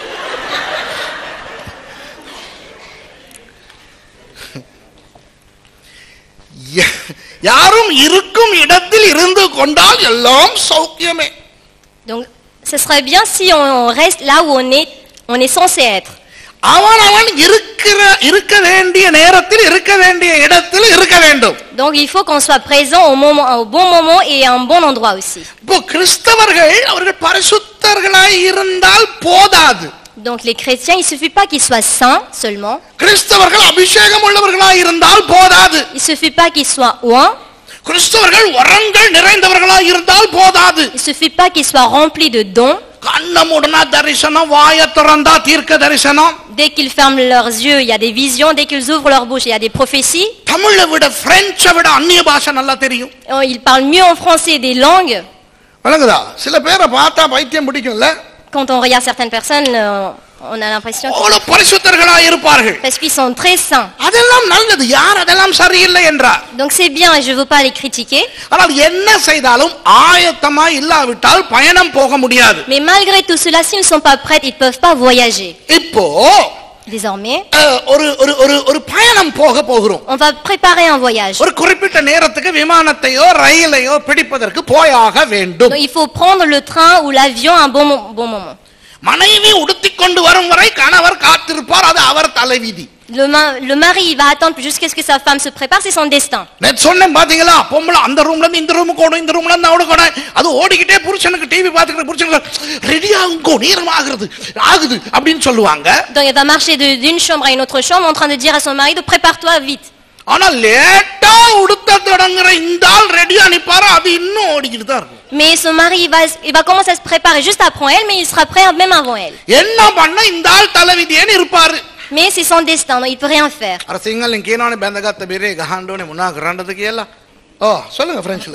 யா- யாரும் இருக்கும் இடத்தில் இருந்து கொண்டால் எல்லாம் சௌக்கியமே
Donc ce serait bien si on reste là où on est, on est censé être.
அவன் அவன் இருக்கிற இருக்க வேண்டிய நேரத்தில் இருக்க வேண்டிய இடத்தில் இருக்க வேண்டும்
Donc il faut qu'on soit présent au, moment, au bon moment et à un bon endroit aussi.
இப்போ கிறிஸ்தவர்கள் அவர்கள் பரிசுத்தர்களாய் இருந்தால் போதாது
Donc les chrétiens, il suffit pas qu'ils soient saints seulement.
கிறிஸ்தவர்கள் அபிஷேகம் உள்ளவர்களாய் இருந்தால் போதாது
Il suffit pas qu'ils soient oints.
கிறிஸ்தவர்கள் வரங்கள் நிறைந்தவர்களாய் இருந்தால் போதாது
Il suffit pas qu'ils soient remplis de dons.
கண்ண முடனா தரிசனம் வாய திறந்தா தீர்க்க தரிசனம்
Dès qu'ils ferment leurs yeux, il y a des visions. Dès qu'ils ouvrent leur bouche, il y a des prophéties.
தமிழை விட பிரெஞ்சை விட அந்நிய பாஷை நல்லா தெரியும்
Euh, Ils parlent mieux en français des langues.
விளங்குதா சில பேரை பார்த்தா பைத்தியம் பிடிக்கும்ல
Quand on regarde certaines personnes, euh, on a l'impression qu'ils-
அவ்வளவு பரிசுத்தர்களாய் இருப்பார்கள்
parce qu'ils sont très saints.
அதெல்லாம் நல்லது யார் அதெல்லாம் சரியில்லை என்றார்
Donc c'est bien et je ne veux pas les critiquer.
ஆனால் என்ன செய்தாலும் ஆயத்தமாய் இல்லாவிட்டால் பயணம் போக முடியாது
Mais malgré tout cela, s'ils ne sont pas prêts, ils ne peuvent pas voyager.
இப்போ
Désormais,
அஹ், ஒரு ஒரு ஒரு ஒரு பயணம் போக போகிறோம்
on va préparer un voyage.
ஒரு குறிப்பிட்ட நேரத்துக்கு விமானத்தையோ ரயிலையோ பிடிப்பதற்கு போயாக வேண்டும்
Donc il faut prendre le train ou l'avion à un bon, mo- bon moment.
மனைவி உடுத்திக் கொண்டு வரும் வரை கணவர் காத்திருப்பார் அது அவர் தலைவிதி
Le, ma- le mari, il va attendre jusqu'à ce que sa femme se prépare, c'est son destin.
நேத்து சொன்னேன் பாத்தீங்களா பொம்பளை அந்த ரூம்ல இருந்து இந்த ரூமுக்கு ஓடும் இந்த ரூம்ல இருந்து அவனுக்கு ஓடும் அது ஓடிக்கிட்டே புருஷனுக்கு டிவி பாத்துக்கிட்டு புருஷனுக்கு ரெடி ஆகுங்கோ நேரம் ஆகுறது ஆகுது அப்படின்னு சொல்லுவாங்க
Donc elle va marcher de- d'une chambre à une autre chambre en train de dire à son mari de prépare-toi vite.
ஆனா லேட்டா உடுத்த தொடங்குற இந்த ஆள் ரெடியா நிப்பாரு அது இன்னும் ஓடிக்கிட்டு தான் இருக்கும்
Mais son mari, il va, il va commencer à se préparer juste après elle, mais il sera prêt même avant elle.
என்ன பண்ண இந்த ஆள் தலைவிதியேன்னு இருப்பாரு
Mais c'est son destin, donc il peut rien faire.
අර සිංහලෙන් කියනවනේ බැඳගත්ත බෙරේ ගහන්න ඕනේ මොනවා කරන්නද කියලා. ஓ சொல்லுங்க பிரெஞ்சுல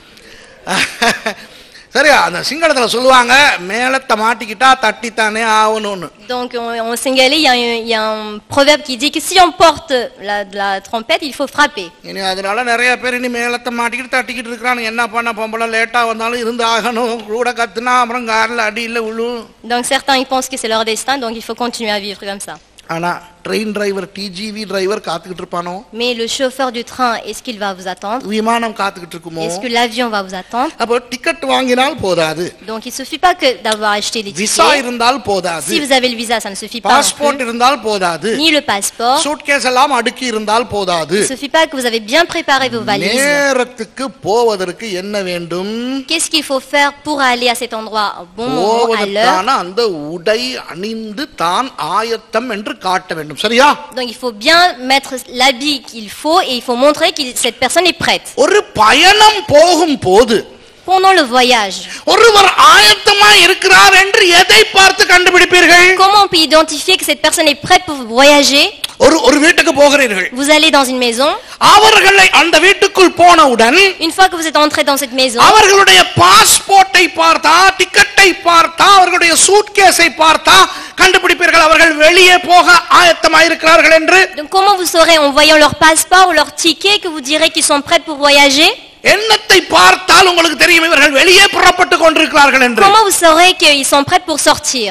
சரியா அந்த சிங்களத்துல சொல்லுவாங்க மேலத்தை மாட்டிக்கிட்டா தட்டித்தானே ஆகணும்னு
Donc en, en singalais, il y, a un- il y a un proverbe qui dit que si on porte la, la trompette, il faut frapper.
இனி அதனால நிறைய பேர் இனி மேலத்தை மாட்டிக்கிட்டு தட்டிக்கிட்டு இருக்கிறாங்க என்ன பண்ண பொம்பளை லேட்டா வந்தாலும் இருந்து ஆகணும் கூட கத்துனா அப்புறம் காரில் அடியில் விழும்
Donc certains, ils pensent que c'est leur destin, donc il faut continuer à vivre comme ça.
ஆனா ட்ரெயின் டிரைவர் டிஜிவி டிரைவர் காத்துக்கிட்டு இருப்பானோ
Mais le chauffeur du train, est-ce qu'il va vous attendre
விமானம் காத்துக்கிட்டு இருக்குமோ
Est-ce que l'avion va vous attendre
அப்போ ticket வாங்கினால் போதாது
Donc il suffit pas que d'avoir acheté les
visa
tickets.
இருந்தால் போதாது
Si vous avez le visa, ça ne suffit pas. non
passport இருந்தால் போதாது
plus. Ni le passeport.
Suitcase எல்லாம் அடுக்கி இருந்தால் போதாது
Il ne suffit pas que vous avez bien préparé vos valises.
நேரத்துக்கு போவதற்கு என்ன வேண்டும்
Qu'est-ce qu'il faut faire pour aller à cet endroit au bon moment, à l'heure
போவதற்கான அந்த உடை அணிந்து தான் ஆயத்தம் என்று காட்ட வேண்டும் சரியா
Donc il faut bien mettre l'habit qu'il faut et il faut montrer que cette personne est prête.
ஒரு பயணம் போகும் போது
pendant le voyage.
ஒருவர் ஆயத்தமா இருக்கிறார் என்று எதை பார்த்து கண்டுபிடிப்பீர்கள்
Comment on peut identifier que cette personne est prête pour voyager
ஒரு ஒரு வீட்டுக்கு போகிறீர்கள்
Vous allez dans une maison.
அவர்களை அந்த வீட்டுக்குள் போனவுடன்
Une fois que vous êtes entré dans cette maison,
அவர்களுடைய பாஸ்போர்ட்டை பார்த்தா டிக்கெட்டை பார்த்தா அவர்களுடைய சூட்கேஸை பார்த்தா கண்டுபிடிப்பீர்கள் அவர்கள் வெளியே போக ஆயத்தமா இருக்கிறார்கள் என்று
donc comment vous saurez en voyant leur passeport ou leur ticket que vous direz qu'ils sont prêts pour voyager
எண்ணத்தை பார்த்தால் உங்களுக்கு தெரியும் இவர்கள் வெளியே புறப்பட்டு கொண்டிருக்கிறார்கள் என்று
Comment vous saurez qu'ils sont prêts pour sortir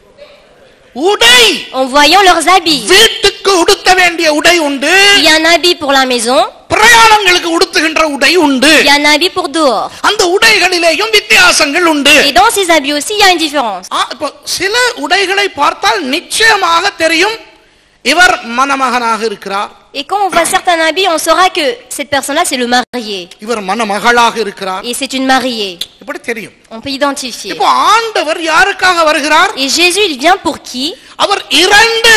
உடை
En voyant leurs habits.
வீட்டுக்கு உடுத்த வேண்டிய உடை உண்டு
Il y a un habit pour la maison,
பிரயாணங்களுக்கு உடுத்துகின்ற உடை உண்டு
il y a un habit pour dehors.
அந்த உடைகளிலேயும் வித்தியாசங்கள் உண்டு
Et dans ces habits aussi, il y a une différence.
ஆ, இப்போ சில உடைகளை பார்த்தால் நிச்சயமாக தெரியும் இவர் மணமகனாக இருக்கிறார்
Et quand on voit certains habits, on saura que cette personne-là, c'est le marié.
இவர் மணமகளாக இருக்கிறார்
Et c'est une mariée.
இப்படி தெரியும்
On peut identifier.
இப்போ ஆண்டவர் யாருக்காக வருகிறார்
Et Jésus, il vient pour qui
அவர் இரண்டு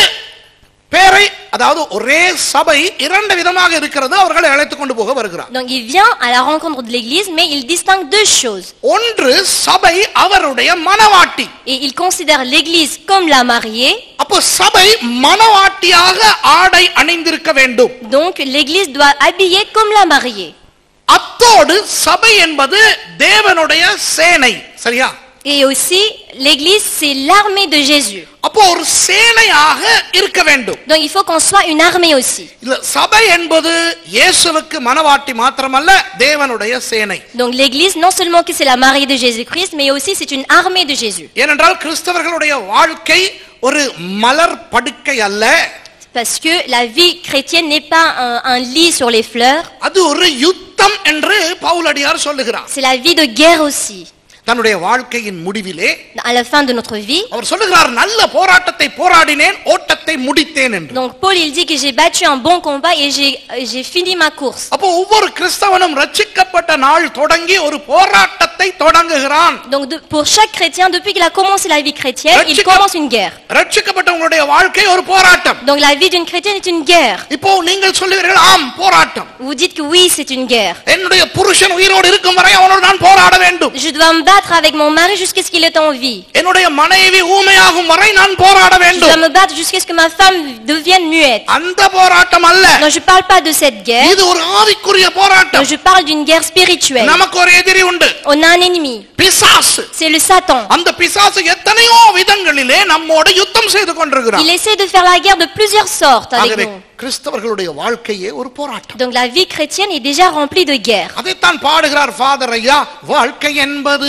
பேரை அதாவது ஒரே சபை இரண்டு விதமாக இருக்கிறது அவர்களை அழைத்துக் கொண்டு போக வருகிறார்
Donc il vient à la rencontre de l'église, mais il distingue deux choses.
ஒன்று சபை அவருடைய மனவாட்டி
Et il considère l'église comme la mariée,
அப்போ சபை மனவாட்டியாக ஆடை அணிந்திருக்க வேண்டும்
donc l'église doit habiller comme la mariée.
அத்தோடு சபை என்பது தேவனுடைய சேனை சரியா
Et aussi, l'église, c'est l'armée de Jésus.
அப்போ ஒரு சேனையாக இருக்க வேண்டும்
Donc il faut qu'on soit une armée aussi.
இல்ல சபை என்பது இயேசுவுக்கு மனவாட்டி மாத்திரமல்ல தேவனுடைய சேனை
Donc l'église, non seulement que c'est la mariée de Jésus-Christ, mais aussi c'est une armée de Jésus.
ஏனென்றால் கிறிஸ்தவர்களுடைய வாழ்க்கை ஒரு மலர் படுக்கை அல்ல
Parce que la vie chrétienne n'est pas un, un lit sur les fleurs,
அது ஒரு யுத்தம் என்று பவுலடியார் சொல்லுகிறார்
c'est la vie de guerre aussi.
தன்னுடைய வாழ்க்கையின் முடிவிலே
À la fin de notre vie,
அவர் சொல்லுகிறார் நல்ல போராட்டத்தை போராடினேன் ஓட்டத்தை முடித்தேன் என்று
donc Paul il dit que j'ai battu un bon combat et j'ai j'ai fini ma course.
அப்போ ஒவ்வொரு கிறிஸ்தவனும் ரட்சிக்கப்பட்ட நாள் தொடங்கி ஒரு போராட்டத்தை தொடங்குகிறான்
Donc de- pour chaque chrétien, depuis qu'il a commencé la vie chrétienne, il
Rachika-
commence une guerre.
ரட்சிக்கப்பட்டவங்களுடைய வாழ்க்கை ஒரு போராட்டம்
Donc la vie d'une chrétienne est une guerre.
இப்போ நீங்கள் சொல்லுவீர்கள் ஆம் போராட்டம்
Vous dites que oui, c'est une guerre.
என்னுடைய புருஷன் உயிரோடு இருக்கும் வரை அவனோடு நான் போராட வேண்டும்
Je dois me battre avec mon mari jusqu'à ce qu'il est en vie.
என்னுடைய மனைவி ஊமையாகும் வரை நான் போராட
Je dois
வேண்டும்
me battre jusqu'à ce que ma femme devienne muette.
அந்த போராட்டம் அல்ல
Non, je parle pas de cette guerre.
இது ஒரு ஆவிக்குரிய
Non,
போராட்டம்
je parle d'une guerre spirituelle.
நமக்கு ஒரு எதிரி உண்டு
On a un ennemi.
பிசாசு
C'est le Satan.
அந்த பிசாசு எத்தனையோ விதங்களிலே நம்மோடு யுத்தம் செய்து கொண்டிருக்கிறான்
Il essaie de faire la guerre de plusieurs sortes avec
ஆகவே
nous.
கிறிஸ்தவர்களுடைய வாழ்க்கையே ஒரு போராட்டம்
Donc la vie chrétienne est déjà remplie de guerre.
அதைத்தான் பாடுகிறார் ஃபாதர் ஐயா வாழ்க்கை என்பது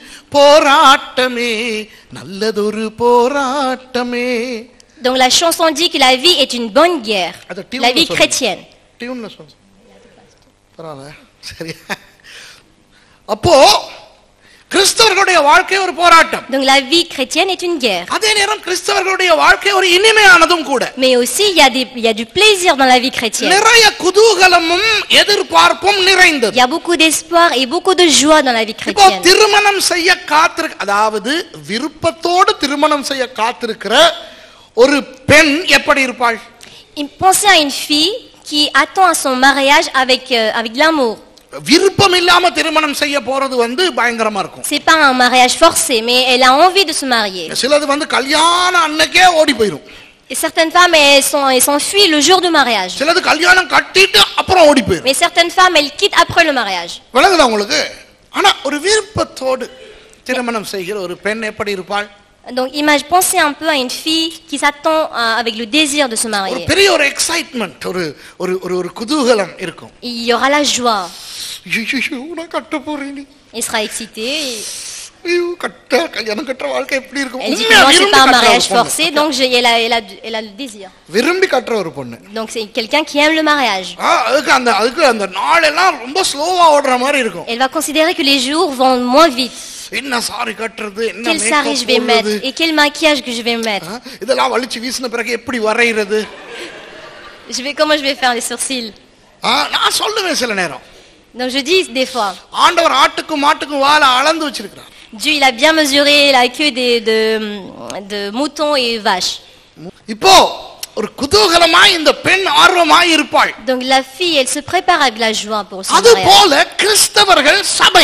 போராட்டமே நல்லதொரு போராட்டமே
Donc la chanson dit que la vie est une bonne guerre.
அது
La
டியூன்ல
vie
சொல்லுங்க.
chrétienne.
டியூன்ல சொல்லு பரவாயில்ல சரி அப்போ கிறிஸ்தவர்களுடைய வாழ்க்கை ஒரு போராட்டம்
Donc la vie chrétienne est une guerre.
அதே நேரம் கிறிஸ்தவர்களுடைய வாழ்க்கை ஒரு இனிமையானதும் கூட
Mais aussi, il y, a des, il y a du plaisir dans la vie chrétienne.
நிறைய குதூகலமும் எதிர்பார்ப்பும் நிறைந்தது
Il y a beaucoup d'espoir et beaucoup de joie dans la vie
இப்போ
chrétienne.
திருமணம் செய்ய காத்திருக்க அதாவது விருப்பத்தோடு திருமணம் செய்ய காத்திருக்கிற ஒரு பெண் எப்படி இருப்பாள்
Et Pensez à une fille qui attend à son mariage avec, euh, avec l'amour.
விருப்பம் இல்லாம திருமணம் செய்ய போறது வந்து பயங்கரமா இருக்கும்
C'est pas un mariage forcé, mais elle a envie de se marier.
சிலது வந்து கல்யாணம் அன்னைக்கே ஓடி போயிரும்
Et certaines femmes, elles sont- elles s'enfuient le jour du mariage.
சிலது கல்யாணம் கட்டிட்டு அப்புறம் ஓடி போயிரும்
Mais certaines femmes, elles quittent après le mariage.
விளங்குதா உங்களுக்கு ஆனா ஒரு விருப்பத்தோடு திருமணம் செய்கிற ஒரு பெண் எப்படி இருப்பாள்
Donc imagine, pensez un peu à une fille qui s'attend euh, avec le désir de se
ஒரு
marier.
பெரிய ஒரு எக்ஸைட்மெண்ட் ஒரு ஒரு ஒரு ஒரு குதூகலம் இருக்கும்
Il y aura la joie.
ஐயையோ, நான் கட்ட போறேன் நீ
Elle sera excitée. et
ஐயோ கட்ட கல்யாணம் கட்டுற வாழ்க்கை எப்படி இருக்கும்
Elle dit que
உண்மையா
moi, c'est
விரும்பி
pas un
கட்டுற ஒரு
mariage
பொண்ணு.
forcé, donc je- elle, a, elle, a, elle a le désir.
விரும்பி கட்டுற ஒரு பொண்ணு
Donc c'est quelqu'un qui aime le mariage.
ஆ, அதுக்கு அந்த அதுக்கு அந்த நாளெல்லாம் ரொம்ப ஸ்லோவா ஓடுற மாதிரி இருக்கும்
Elle va considérer que les jours vont moins vite.
என்ன சாரி கட்டுறது என்ன
Quel sari je vais
makeup
mettre
போடுறது?
et quel maquillage que je vais mettre.
ஆ, இதெல்லாம் வலிச்சு வீசின பிறகு எப்படி வரைகிறது
Je vais, comment je vais faire les sourcils.
ஆ, நான் சொல்லுவேன் சில நேரம்
Donc je dis des fois,
ஆண்டவர் ஆட்டுக்கும் மாட்டுக்கும் வாழை அளந்து வச்சிருக்கிறார்
Dieu il a bien mesuré la queue des, de, de moutons et vaches.
இப்போ ஒரு குதூகலமாய் இந்த பெண் ஆர்வமாய் இருப்பாள்
Donc la fille, elle se prépare avec la joie pour son
அது
mariage.
போல கிறிஸ்தவர்கள் சபை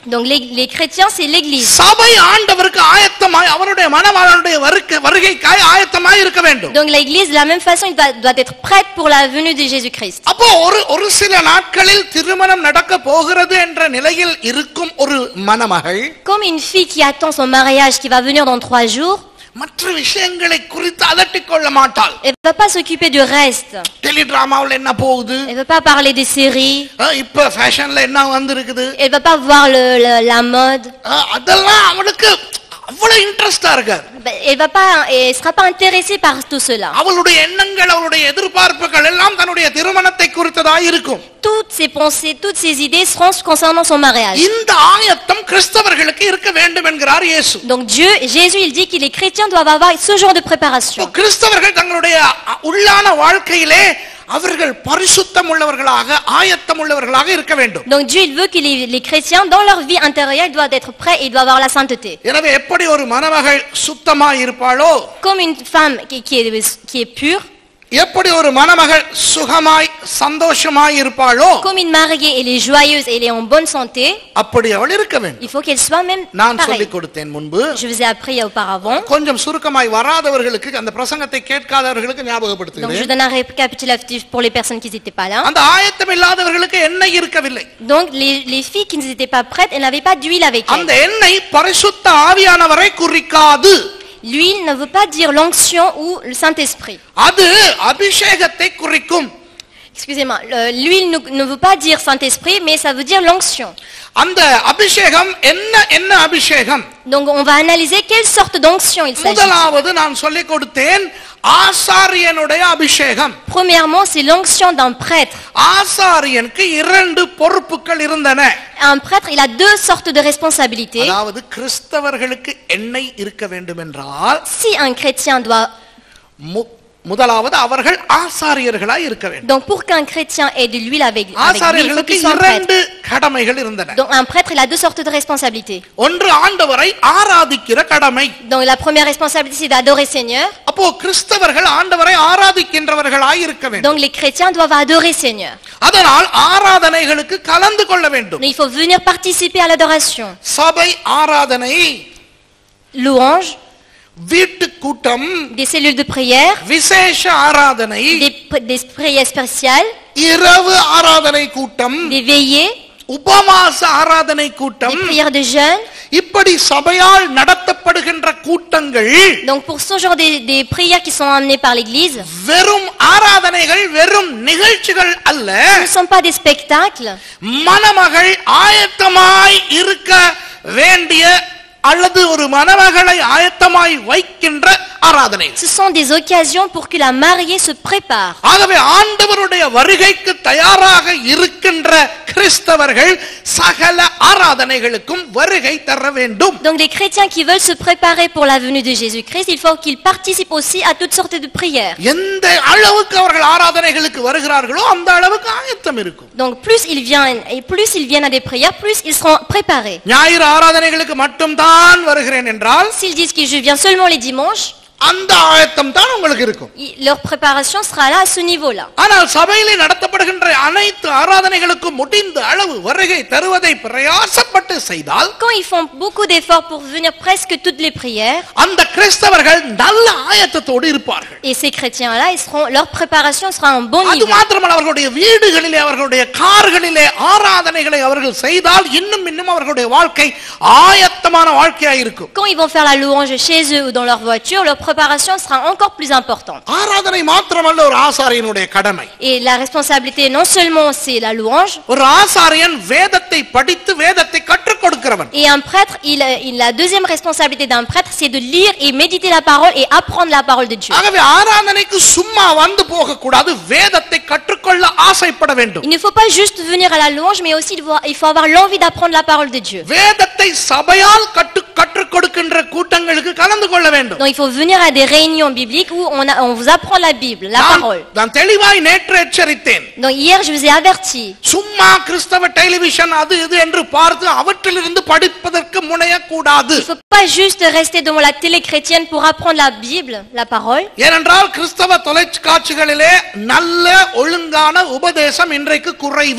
Donc les, les chrétiens, c'est l'église.
சபை ஆண்டவருக்கு ஆயத்தமாய் அவருடைய மனவாளனுடைய வருகை வருகைக்காய் ஆயத்தமாய் இருக்க வேண்டும்
Donc l'église, de la même façon, il doit, doit être prête pour la venue de Jésus-Christ.
அப்போ ஒரு ஒரு சில நாட்களில் திருமணம் நடக்க போகிறது என்ற நிலையில் இருக்கும் ஒரு மணமகள்
Comme une fille qui attend son mariage qui va venir dans trois jours,
மற்ற விஷயங்களை குறித்து அதட்டிக் கொள்ள மாட்டாள்
elle ne va pas s'occuper du reste.
டெலிடிராமாவில் என்ன போகுது
Elle ne va pas parler des séries.
அஹ், இப்ப ஃபேஷன்ல என்ன வந்திருக்குது
Elle ne va pas voir le, le- la mode.
அஹ், அதெல்லாம் அவனுக்கு அவ்வளவு இன்ட்ரெஸ்டா இருக்காரு
Ben, Elle ne sera pas intéressée par tout cela.
அவளுடைய எண்ணங்கள் அவளுடைய எதிர்பார்ப்புகள் எல்லாம் தன்னுடைய திருமணத்தை குறித்ததாய் இருக்கும்
Toutes ses pensées, toutes ses idées seront concernant son mariage.
இந்த ஆயத்தம் கிறிஸ்தவர்களுக்கு இருக்க வேண்டும் என்கிறார் இயேசு
Donc Dieu, Jésus, il dit que les chrétiens doivent avoir ce genre de
இப்போ
préparation.
கிறிஸ்தவர்கள் தங்களுடைய அ- உள்ளான வாழ்க்கையிலே அவர்கள் பரிசுத்தம் உள்ளவர்களாக ஆயத்தம் உள்ளவர்களாக இருக்க வேண்டும்
Donc Dieu, il veut que les, les chrétiens, dans leur vie intérieure, ils doivent être prêts et ils doivent avoir la sainteté.
எனவே எப்படி ஒரு மணமகள் சுத்தமாய் இருப்பாளோ
Comme une femme qui, qui est, qui est pure,
எப்படி ஒரு மணமகள் சுகமாய் சந்தோஷமாய் இருப்பாளோ
comme une mariée, elle est joyeuse et elle est en bonne santé,
அப்படி அவள் இருக்க வேண்டும்
il faut qu'elle soit même
நான்
pareille.
சொல்லிக் கொடுத்தேன் முன்பு
Je vous ai appris auparavant.
கொஞ்சம் சுருக்கமாய் வராதவர்களுக்கு அந்த பிரசங்கத்தை கேட்காதவர்களுக்கு
Donc je
ஞாபகப்படுத்துகிறேன்
donne un récapitulatif pour les personnes qui n'étaient pas là.
அந்த ஆயத்தம் இல்லாதவர்களுக்கு எண்ணெய் இருக்கவில்லை
Donc les, les filles qui n'étaient pas prêtes, elles n'avaient pas d'huile avec
அந்த
elles.
எண்ணெய் பரிசுத்த ஆவியானவரை குறிக்காது
L'huile ne veut pas dire l'onction ou le Saint-Esprit.
அது அபிஷேகத்தை குறிக்கும்
Excusez-moi, le- l'huile ne, ne veut pas dire Saint-Esprit, mais ça veut dire l'onction.
அந்த அபிஷேகம் என்ன என்ன அபிஷேகம்
Donc on va analyser quelle sorte d'onction il s'agit.
முதலாவது நான் சொல்லிக் கொடுத்தேன் ஆசாரியனுடைய அபிஷேகம்
Premièrement, c'est l'onction d'un prêtre.
ஆசாரியனுக்கு இரண்டு பொறுப்புகள் இருந்தன
Un prêtre, il a deux sortes de responsabilités.
அதாவது கிறிஸ்தவர்களுக்கு எண்ணெய் இருக்க வேண்டும் என்றால்
Si un chrétien doit...
மு- முதலாவது அவர்கள் ஆசாரியர்களாய் இருக்க வேண்டும்
Donc pour qu'un chrétien ait de l'huile avec, avec lui, il faut
ஆசாரியர்களுக்கு
qu'il soit un prêtre.
இரண்டு கடமைகள் இருந்தன
Donc un prêtre, il a deux sortes de responsabilités.
ஒன்று ஆண்டவரை ஆராதிக்கிற கடமை
Donc la première responsabilité, c'est d'adorer Seigneur.
அப்போ கிறிஸ்தவர்கள் ஆண்டவரை ஆராதிக்கின்றவர்களாய் இருக்க வேண்டும்
Donc les chrétiens doivent adorer Seigneur.
அதனால் ஆராதனைகளுக்கு கலந்து கொள்ள வேண்டும்
Donc il faut venir participer à l'adoration.
சபை ஆராதனை
Louange,
வீட்டு கூட்டம்
des cellules de prière,
விசேஷ ஆராதனை
des, pr- des prières spéciales,
இரவு ஆராதனை கூட்டம்
des veillées,
உபவாச ஆராதனை
des
கூட்டம்
prières de jeûne.
இப்படி சபையால் நடத்தப்படுகின்ற கூட்டங்கள்
Donc pour ce genre de, des prières qui sont amenées par l'Église,
வெறும் ஆராதனைகள் வெறும் நிகழ்ச்சிகள் அல்ல
ce ne sont pas des spectacles,
மணமகள் ஆயத்தமாய் இருக்க வேண்டிய அல்லது ஒரு மணமகளை ஆயத்தமாய் வைக்கின்ற ஆராதனை
ce sont des occasions pour que la mariée se prépare.
ஆகவே ஆண்டவருடைய வருகைக்கு தயாராக இருக்கின்ற கிறிஸ்தவர்கள் சகல ஆராதனைகளுக்கும் வருகை தர வேண்டும்
Donc les chrétiens qui veulent se préparer pour la venue de Jésus-Christ, il faut qu'ils participent aussi à toutes sortes de prières.
எந்த அளவுக்கு அவர்கள் ஆராதனைகளுக்கு வருகிறார்களோ அந்த அளவுக்கு ஆயத்தம் இருக்கும்
Donc plus ils viennent et plus ils viennent à des prières, plus ils seront préparés.
ஞாயிறு ஆராதனைகளுக்கு மட்டும்தான் வருகிறேன் என்றால்
S'ils disent que je viens seulement les dimanches,
அந்த ஆயத்தம் தான் உங்களுக்கு இருக்கும்
i- leur préparation sera là à ce niveau-là.
ஆனால் சபையிலே நடத்தப்படுகின்ற அனைத்து ஆராதனைகளுக்கும் முடிந்த அளவு வருகை தருவதை பிரயாசப்பட்டு செய்தால்
Quand ils font beaucoup d'efforts pour venir presque toutes les prières,
அந்த கிறிஸ்தவர்கள் நல்ல ஆயத்தத்தோடு இருப்பார்கள்
et ces chrétiens-là, ils seront, leur préparation sera à un bon
அது
niveau.
மாத்திரமல்ல அவர்களுடைய வீடுகளிலே அவர்களுடைய கார்களிலே ஆராதனைகளை அவர்கள் செய்தால் இன்னும் இன்னும் அவர்களுடைய வாழ்க்கை ஆயத்தமான வாழ்க்கையாக இருக்கும்
Quand ils vont faire la louange chez eux ou dans leur voiture, leur préparation sera encore plus importante.
ஆராதனை மாத்திரமல்ல ஒரு ஆசாரியனுடைய கடமை
Et la responsabilité, non seulement c'est la louange,
ஒரு ஆசாரியன் வேதத்தை படித்து வேதத்தை கற்றுக் கொடுக்கிறவன்
et un prêtre, il, il- la deuxième responsabilité d'un prêtre, c'est de lire et méditer la parole et apprendre la parole de Dieu.
ஆகவே ஆராதனைக்கு சும்மா வந்து போக கூடாது வேதத்தை கற்றுக்கொள்ள ஆசைப்பட வேண்டும்
Il ne faut pas juste venir à la louange, mais aussi il faut- il faut avoir l'envie d'apprendre la parole de Dieu.
வேதத்தை சபையால் கற்று கற்றுக் கொடுக்கின்ற கூட்டங்களுக்கு கலந்து கொள்ள வேண்டும்
Donc il faut venir à des réunions bibliques où on, a- on vous apprend la Bible, la
நான்
parole.
நான் தெளிவாய் நேற்று எச்சரித்தேன்
Donc hier, je vous ai averti.
சும்மா கிறிஸ்தவ டெலிவிஷன் அது இது என்று பார்த்து அவற்றிலிருந்து படிப்பதற்கு முனையக்கூடாது
Il ne faut pas juste rester devant la télé chrétienne pour apprendre la Bible, la parole.
ஏனென்றால் கிறிஸ்தவ தொலைக்காட்சிகளிலே நல்ல ஒழுங்கான உபதேசம் இன்றைக்கு குறைவு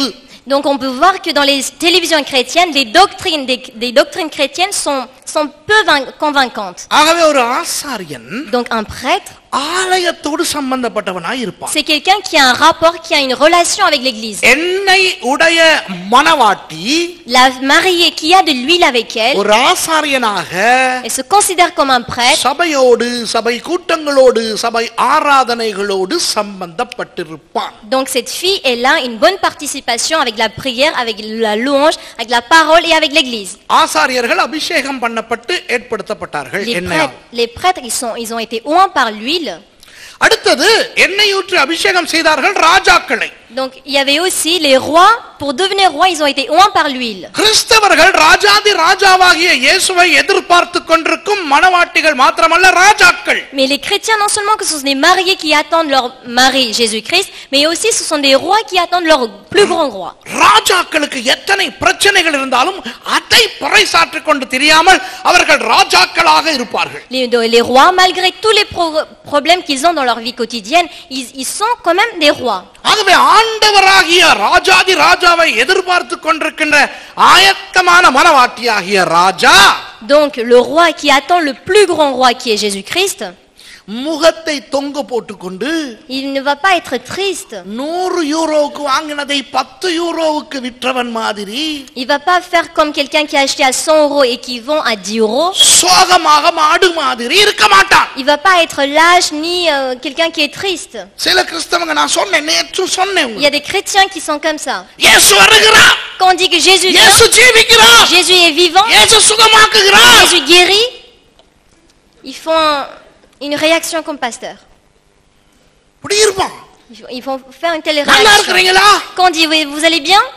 Donc on peut voir que dans les télévisions chrétiennes, les doctrines des, des doctrines chrétiennes sont, sont peu vin- convaincantes.
ஆகவே ஒரு ஆசாரியன்
Donc un prêtre,
ஆலயத்தோடு சம்பந்தப்பட்டவனாய் இருப்பான்
c'est quelqu'un qui a un rapport, qui a une relation avec l'Église.
எண்ணெய் உடைய மணவாட்டி
La mariée qui a de l'huile avec elle,
ஒரு ஆசாரியனாக
elle se considère comme un prêtre.
சபையோடு சபை கூட்டங்களோடு சபை ஆராதனைகளோடு சம்பந்தப்பட்டிருப்பான்
Donc cette fille, elle a une bonne participation avec la prière, avec la louange, avec la parole et avec l'Église.
ஆசாரியர்கள் அபிஷேகம் பண்ணப்பட்டு ஏற்படுத்தப்பட்டார்கள்
Les
எண்ணெயால்
prêtres, les prêtres ils, sont, ils ont été oints par l'huile.
அடுத்தது எண்ணெய் ஊற்றி அபிஷேகம் செய்தார்கள் ராஜாக்களை
Donc il y avait aussi les rois, pour devenir rois, ils ont été oints par l'huile.
கிறிஸ்தவர்கள் ராஜாதி ராஜாவாகிய இயேசுவை எதிர்பார்த்து கொண்டிருக்கும் மணவாட்டிகள் மாத்திரமல்ல ராஜாக்கள்
Mais les chrétiens, non seulement que ce sont des mariés qui attendent leur mari Jésus-Christ, mais aussi ce sont des rois qui attendent leur plus grand roi.
ராஜாக்களுக்கு எத்தனை பிரச்சனைகள் இருந்தாலும் அதை பறைசாற்றிக் கொண்டு தெரியாமல் அவர்கள் ராஜாக்களாக இருப்பார்கள்
Les, les rois, malgré tous les pro- problèmes qu'ils ont dans leur vie quotidienne, ils, ils sont quand même des rois.
ஆகவே ஆண்டவராகிய ராஜாதி ராஜாவை எதிர்பார்த்து கொண்டிருக்கின்ற ஆயத்தமான மனவாட்டியாகிய ராஜா
Donc le roi qui attend le plus grand roi qui est Jésus-Christ,
முகத்தை தொங்க போட்டுக்கொண்டு
il ne va pas être triste.
நூறு யூரோவுக்கு வாங்கினதை பத்து யூரோவுக்கு விற்றவன் மாதிரி
Il va pas faire comme quelqu'un qui a acheté à 100 euros et qui vend à 10 euros.
சோகமாக மாடு மாதிரி இருக்க மாட்டான்
Il va pas être lâche ni euh, quelqu'un qui est triste.
சில கிறிஸ்தவங்க நான் சொன்னேன் நேற்று சொன்னேன்
Il y a des chrétiens qui sont comme ça.
இயேசு வருகிறார்
Quand on dit que Jésus vient,
இயேசு ஜீவிக்கிறார்
Jésus est vivant,
இயேசு சுகமாக்குகிறார்
Jésus guérit, ils font une réaction comme pasteur.
இப்படி இருப்பான்
Ils font- Ils vont faire une telle
நல்லா
réaction.
இருக்கிறீங்களா
Quand on dit oui, vous allez bien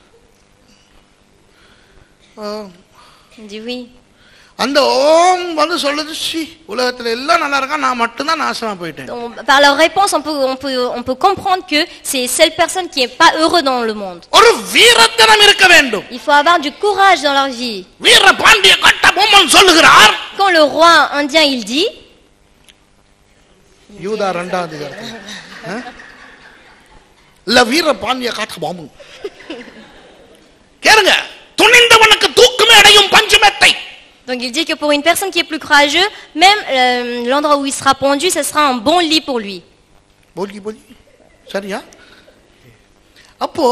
On dit oui.
அந்த ஓம் வந்து சொல்லுது சி உலகத்துல எல்லாம் நல்லா இருக்கா நான் மட்டும்தான் நாசமா போயிட்டேன்
On- par leur réponse, on peut, on peut, on peut comprendre que c'est celle personne qui n'est pas heureux dans le monde.
ஒரு வீரத்தனம் இருக்க வேண்டும்
Il faut avoir du courage dans leur vie.
வீர பாண்டிய கட்ட பொம்மன் சொல்லுகிறார்
Quand le roi indien il dit,
யூதா ரெண்டாம் அதிகாரத்தில் ஆ? இல்ல வீர பாண்டிய காட்ட பொம்மன் கேளுங்க துணிந்தவனுக்கு தூக்குமே அடையும் பஞ்சமெத்தை
donc il dit que pour une personne qui est plus courageuse, même euh, l'endroit où il sera pendu, ce sera un bon lit pour lui.
போலி போலி சரியா அப்போ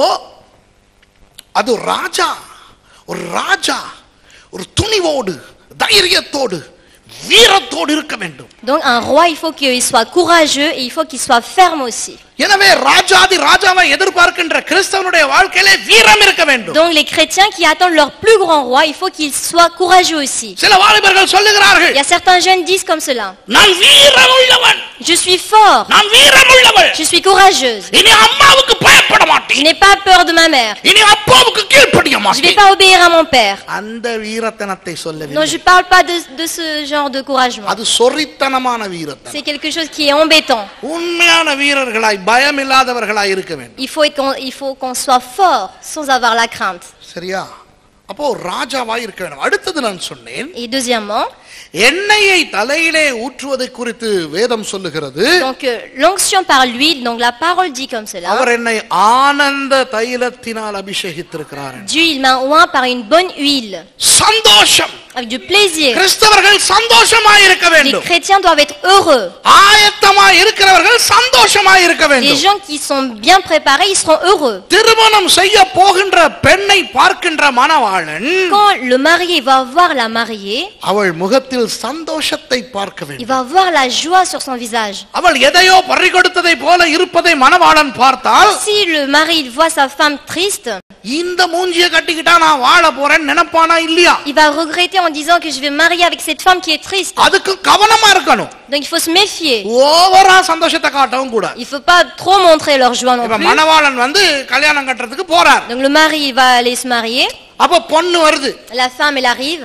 அது ஒரு ராஜா ஒரு ராஜா ஒரு துணிவோடு தைரியத்தோடு வீரத்தோடு இருக்க வேண்டும்
Donc un roi, il faut qu'il soit courageux et il faut qu'il soit ferme aussi.
எனவே ராஜாதி ராஜாவை எதிர்பார்க்கின்ற கிறிஸ்தவனுடைய வாழ்க்கையிலே வீரம் இருக்க வேண்டும்
Donc les chrétiens qui attendent leur plus grand roi, il faut qu'ils soient courageux aussi.
சில வாலிபர்கள்
Il
சொல்லுகிறார்கள்
y a certains jeunes disent comme cela.
நான் வீரம் உள்ளவன்
Je suis fort,
நான் வீரம் உள்ளவள்
je suis courageuse,
இனி அம்மாவுக்கு பயப்பட
je
மாட்டேன்
n'ai pas peur de ma mère,
இனி அப்பாவுக்கு கீழ்ப்படிய
je ne vais
மாட்டேன்
pas obéir à mon père.
அந்த வீரத்தனத்தை
Non,
சொல்லவில்லை
je ne parle pas de, de ce genre de couragement.
அது சொறித்தனமான வீரத்தனம்
C'est quelque chose qui est embêtant.
உண்மையான வீரர்களாய் பயம் இல்லாதவர்களாய் இருக்க வேண்டும்
Il faut être qu'on- il faut qu'on soit fort sans avoir la crainte.
சரியா அப்போ ஒரு ராஜாவாய் இருக்க வேண்டும் அடுத்தது நான் சொன்னேன்
Et deuxièmement,
எண்ணெயை தலையிலே ஊற்றுவதை குறித்து வேதம் சொல்லுகிறது
donc euh, l'onction par l'huile, donc la parole dit comme cela.
அவர் என்னை ஆனந்த தைலத்தினால் அபிஷேகித்திருக்கிறார்
Dieu, il m'a oint par une bonne huile,
சந்தோஷம்
avec du plaisir.
கிறிஸ்தவர்கள் சந்தோஷமாய் இருக்க
Les
வேண்டும்
chrétiens doivent être heureux.
ஆயத்தமாய் இருக்கிறவர்கள் சந்தோஷமாய் இருக்க
Les
வேண்டும்
gens qui sont bien préparés, ils seront heureux.
திருமணம் செய்ய போகின்ற பெண்ணை பார்க்கின்ற மணவாளன்
Quand le marié va voir la mariée,
அவள் முகத்தில் சந்தோஷத்தை பார்க்க
il
வேண்டும்
va voir la joie sur son visage.
அவள் எதையோ பறிகொடுத்ததை போல இருப்பதை மணவாளன் பார்த்தால்
Si le mari il voit sa femme triste,
இந்த மூஞ்சிய கட்டிக்கிட்டா நான் வாழ போறேன்னு நினைப்பானா இல்லையா
il va regretter en disant que je vais me marier avec cette femme qui est triste.
அதுக்கு கவனமா இருக்கணும்
Donc il faut se méfier.
ஓவரா சந்தோஷத்தை காட்டவும் கூடாது
Il faut pas trop montrer leur joie non
இப்ப
plus.
மணவாளன் வந்து கல்யாணம் கட்டுறதுக்கு போறார்
Donc le mari il va aller se marier,
அப்ப பொண்ணு வருது
la femme elle arrive,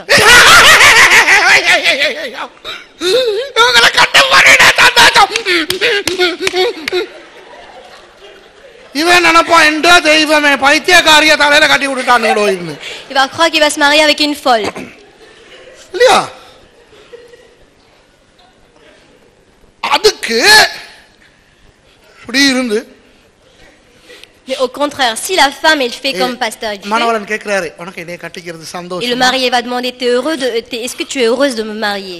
இவங்களை கட்ட போறேனே, சந்தோஷம். இவன் நினைப்பான் என்றோ தெய்வமே பைத்தியக்காரிய தலையில கட்டி விட்டுட்டானுங்களோ இருந்து
il va croire qu'il va se marier avec une folle.
இல்லையா அதுக்கு இப்படி இருந்து
Mais au contraire, si la femme, elle fait comme pasteur elle fait,
மணவளன் கேட்கிறாரு உனக்கு என்னைய கட்டிக்கிறது
et le
சந்தோஷம்
mari elle va demander, T'es heureux de, t'es- est-ce que tu es heureuse de me marier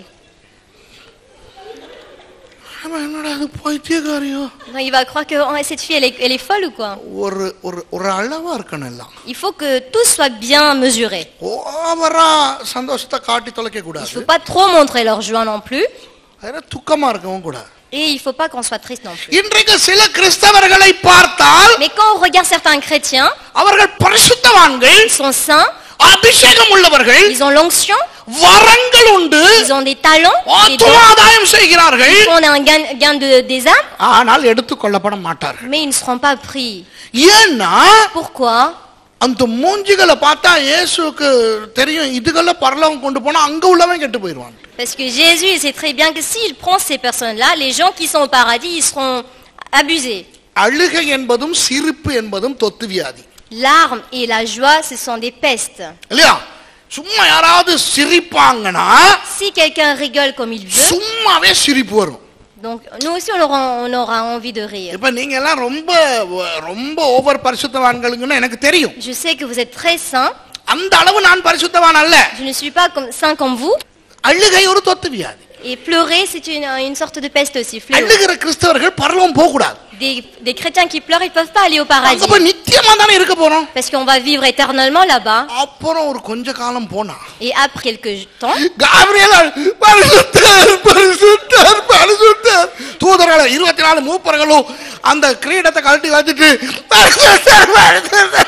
அவன் என்னடா அது பைத்தியக்காரியோ
Non, Il va croire que oh, cette fille, elle est, elle est folle ou quoi
ஒரு ஒரு ஒரு அளவா இருக்கணும் எல்லாம்
Il faut que tout soit bien mesuré.
ஓவரா சந்தோஷத்தை காட்டி தொலைக்க
Il ne
கூடாது
faut pas trop montrer leur joie non plus.
அதெல்லாம் துக்கமா இருக்கவும் கூடாது
Et il ne faut pas qu'on soit triste non plus.
இன்றைக்கு சில கிறிஸ்தவர்களை பார்த்தால்
Mais quand on regarde certains chrétiens,
அவர்கள் பரிசுத்தவான்கள்
ils sont saints,
அபிஷேகம் உள்ளவர்கள்
ils ont l'onction,
வரங்கள் உண்டு
ils ont des talents, des
ஆத்தும
dons,
ஆதாயம் செய்கிறார்கள்
ils font un gain, gain de, des âmes,
ஆனால் எடுத்துக் கொள்ளப்பட மாட்டார்கள்
mais ils ne seront pas pris.
ஏன்னா
Pourquoi
அந்த மூஞ்சிகளை பார்த்தா இயேசுக்கு தெரியும் இதுகளை பரலவம் கொண்டு போனா அங்க உள்ளவன் கெட்டு போயிடுவான்
Parce que Jésus, il sait très bien que s'il prend ces personnes-là, les gens qui sont au paradis, ils seront abusés.
அழுகை என்பதும் சிரிப்பு என்பதும் தொத்து வியாதி
L'arme et la joie, ce sont des pestes.
இல்லையா சும்மா யாராவது சிரிப்பாங்கன்னா
Si quelqu'un rigole comme il veut,
சும்மாவே சிரிப்பு வரும்
donc nous aussi on aura, on aura envie de rire.
இப்ப நீங்க எல்லாம் ரொம்ப ரொம்ப ஓவர் பரிசுத்தவான்களுங்கன்னு எனக்கு தெரியும்
Je sais que vous êtes très saints.
அந்த அளவு நான் பரிசுத்தவான் அல்ல
Je ne suis pas comme, saint comme vous.
அழுகை ஒரு தொத்து வியாதி
Et pleurer, c'est une, une sorte de peste aussi. fléau.
அழுகிற கிறிஸ்தவர்கள் பரலவம் போக கூடாது
Des, des chrétiens qui pleurent, ils ne peuvent pas aller au paradis.
அங்க போய் நித்தியமா தானே இருக்க போறோம்
Parce qu'on va vivre éternellement là-bas.
அப்புறம் ஒரு கொஞ்ச காலம் போனா
Et après quelques temps,
Gabriel பரிசுத்தர் பரிசுத்தர் பரிசுத்தர் தூதர்கள் இருபத்தி நாலு மூப்பர்களும் அந்த கிரீடத்தை கழட்டி வச்சுட்டு பரிசுத்தர் பரிசுத்தர்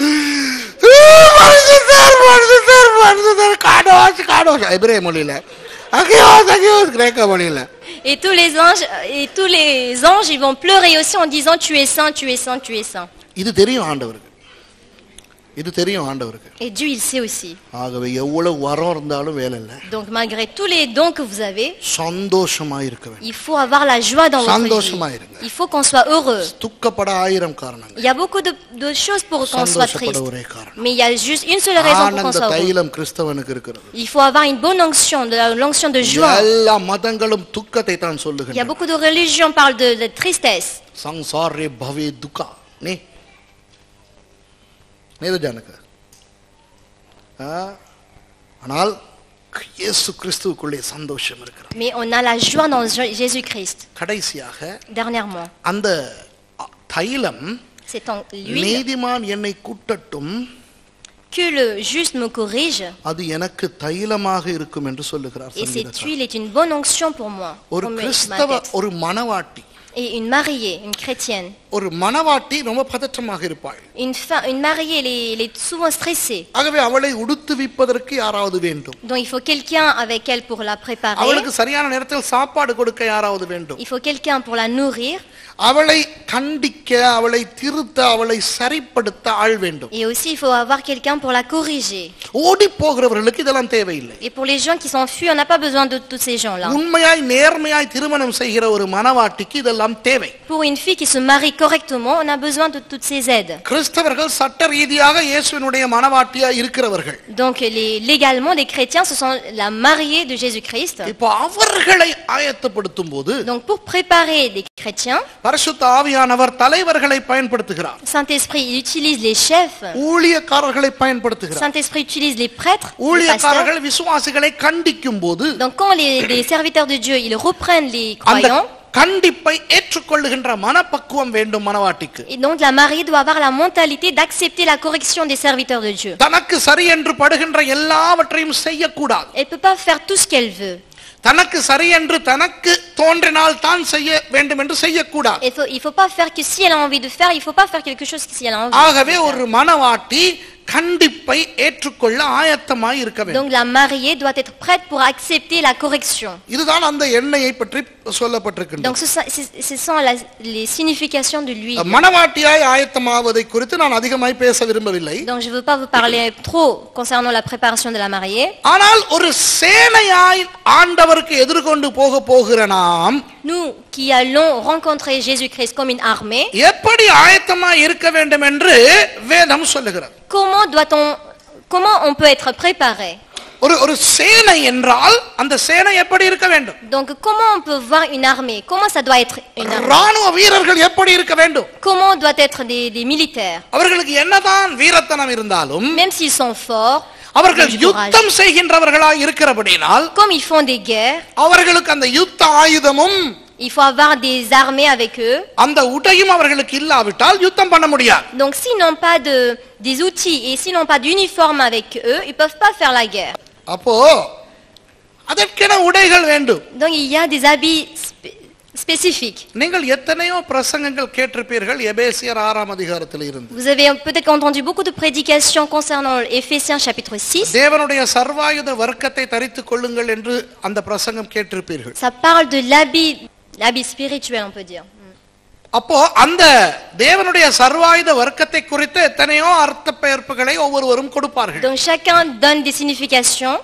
பரிசுத்தர் பரிசுத்தர் பரிசுத்தர் காடோஸ் காடோஸ் எபிரே மொழியில அகியோஸ் அகியோஸ் கிரேக்க மொழியில
et tous les anges, et tous les anges, ils vont pleurer aussi en disant tu es saint, tu es saint, tu es saint.
இது தெரியும் ஆண்டவருக்கு இது தெரியும் ஆண்டவருக்கு
Et Dieu, il sait aussi.
ஆகவே எவ்வளவு வரம் இருந்தாலும் வேலை இல்லை
Donc malgré tous les dons que vous avez,
சந்தோஷமா இருக்க வேண்டும்
il faut avoir la joie dans votre
சந்தோஷமா
vie.
இருங்க.
Il faut qu'on soit heureux.
துக்கப்பட ஆயிரம் காரணங்கள்
Il y a beaucoup de, de choses pour qu'on soit
சந்தோஷப்பட
triste.
ஒரே காரணம்
Mais il y a juste une seule raison pour qu'on
ஆனந்த
soit heureux.
தைலம் கிறிஸ்தவனுக்கு இருக்கிறது
Il faut avoir une bonne onction, de la- l'onction de joie.
எல்லா மதங்களும் துக்கத்தை தான்
Il y a
சொல்லுகின்றன
beaucoup de religions qui parlent de, de tristesse.
சம்சாரே பவே துக்கா நீ நீது ஜானக ஆ? ஆனால் இயேசு கிறிஸ்துவுக்குள்ளே சந்தோஷம் இருக்கிறது
Mais on a la joie dans Je- Jésus-Christ.
கடைசியாக
Dernièrement,
அந்த தைலம்
c'est en l'huile
நீதிமான் என்னை கூட்டட்டும்
que le juste me corrige.
அது எனக்கு தைலமாக இருக்கும் என்று சொல்லுகிறார்
Et cette
சங்கீதக்காரர்.
huile est une bonne onction pour moi.
ஒரு
pour mes- ma
கிறிஸ்தவ
tête.
ஒரு மணவாட்டி
Et une mariée, une chrétienne.
ஒரு மணவாட்டி ரொம்ப பதற்றமாக இருப்பாள்
Une, fa- une mariée, elle est, elle est souvent stressée.
ஆகவே அவளை உடுத்துவிப்பதற்கு யாராவது வேண்டும்
Donc il faut quelqu'un avec elle pour la préparer.
அவளுக்கு சரியான நேரத்தில் சாப்பாடு கொடுக்க யாராவது வேண்டும்
Il faut quelqu'un pour la nourrir.
அவளை கண்டிக்க அவளை திருத்த அவளை சரிப்படுத்த ஆள் வேண்டும்
Et aussi il faut avoir quelqu'un pour la corriger.
ஓடி போகிறவர்களுக்கு இதெல்லாம் தேவையில்லை
Et pour les gens qui s'enfuient, on n'a pas besoin de tous ces gens-là.
உண்மையாய் நேர்மையாய் திருமணம் செய்கிற ஒரு மணவாட்டிக்கு இதெல்லாம் தேவை
Pour une fille qui se marie correctement, on a besoin de toutes ces aides.
கிறிஸ்தவர்கள் சட்ட ரீதியாக இயேசுவினுடைய மணவாட்டியா இருக்கிறவர்கள்
Donc les, légalement, les chrétiens, ce sont la mariée de Jésus-Christ.
இப்போ அவர்களை ஆயத்தப்படுத்தும் போது
Donc pour préparer les chrétiens,
பரிசுத்த ஆவியானவர் தலைவர்களை பயன்படுத்துகிறார்
Saint-Esprit il utilise les chefs,
ஊழியக்காரர்களை பயன்படுத்துகிறார்
Saint-Esprit utilise les prêtres, les pasteurs.
ஊழியக்காரர்கள் விசுவாசிகளை கண்டிக்கும் போது
Donc quand les, les serviteurs de Dieu, ils reprennent les
அந்த
croyants,
கண்டிப்பை ஏற்றுக்கொள்ளுகின்ற மனப்பக்குவம் வேண்டும் மனவாட்டிக்கு
et donc la mariée doit avoir la mentalité d'accepter la correction des serviteurs de Dieu.
தனக்கு சரி என்று படுகின்ற எல்லாவற்றையும் செய்யக்கூடாது
Elle ne peut pas faire tout ce qu'elle veut.
தனக்கு சரி என்று தனக்கு தோன்றினால் தான் செய்ய வேண்டும் என்று செய்யக்கூடாது
Il faut, il faut pas faire que si elle a envie de faire, il faut pas faire quelque chose que si elle a envie.
ஆகவே ஒரு மனவாட்டி கண்டிப்பை ஏற்றுக்கொள்ள ஆயத்தமாய் இருக்க வேண்டும்
Donc la mariée doit être prête pour accepter la correction.
இதுதான் அந்த எண்ணெயை பற்றி சொல்லப்பட்டிருக்கின்றது
Donc ce, sont- c'est- ce sont la- les significations de l'huile.
மனவாட்டியாய் ஆயத்தமாவதை குறித்து நான் அதிகமாய் பேச விரும்பவில்லை
Donc je ne veux pas vous parler trop concernant la préparation de la mariée.
ஆனால் ஒரு சேனையாய் ஆண்டவருக்கு எதிர்கொண்டு போக போகிற நாம்
Nous qui allons rencontrer Jésus-Christ comme une armée,
எப்படி ஆயத்தமாய் இருக்க வேண்டும் என்று வேதம் சொல்லுகிறது
comment doit-on, comment on peut être préparé
ஒரு ஒரு சேனை என்றால் அந்த சேனை எப்படி இருக்க வேண்டும்
Donc comment on peut voir une armée Comment ça doit être une armée
ராணுவ வீரர்கள் எப்படி இருக்க வேண்டும்
Comment doit être des, des militaires
அவர்களுக்கு என்னதான் வீரத்தனம் இருந்தாலும்
Même s'ils sont forts,
அவர்கள்
du courage.
யுத்தம் செய்கின்றவர்களாய் இருக்கிறபடினால்
comme ils font des guerres,
அவர்களுக்கு அந்த யுத்த ஆயுதமும்
il faut avoir des armées avec eux.
அந்த உடையும் அவர்களுக்கு இல்லாவிட்டால் யுத்தம் பண்ண முடியாது
Donc s'ils n'ont pas de, des outils et s'ils n'ont pas d'uniforme avec eux, ils peuvent pas faire la guerre.
அப்போ அதற்கென உடைகள் வேண்டும்
Donc il y a des habits spé- spécifiques.
நீங்கள் எத்தனையோ பிரசங்கங்கள் கேட்டிருப்பீர்கள் எபேசியர் ஆறாம் அதிகாரத்தில் இருந்து
Vous avez peut-être entendu beaucoup de prédications concernant Éphésiens chapitre 6.
தேவனுடைய சர்வாயுத வர்க்கத்தை தரித்துக் கொள்ளுங்கள் என்று அந்த பிரசங்கம் கேட்டிருப்பீர்கள்
Ça parle de l'habit, l'habit spirituel, on peut dire.
அப்போ அந்த தேவனுடைய சர்வாயுத வர்க்கத்தை குறித்து எத்தனையோ அர்த்த பெயர்ப்புகளை ஒவ்வொருவரும் கொடுப்பார்கள்
Donc chacun donne des significations.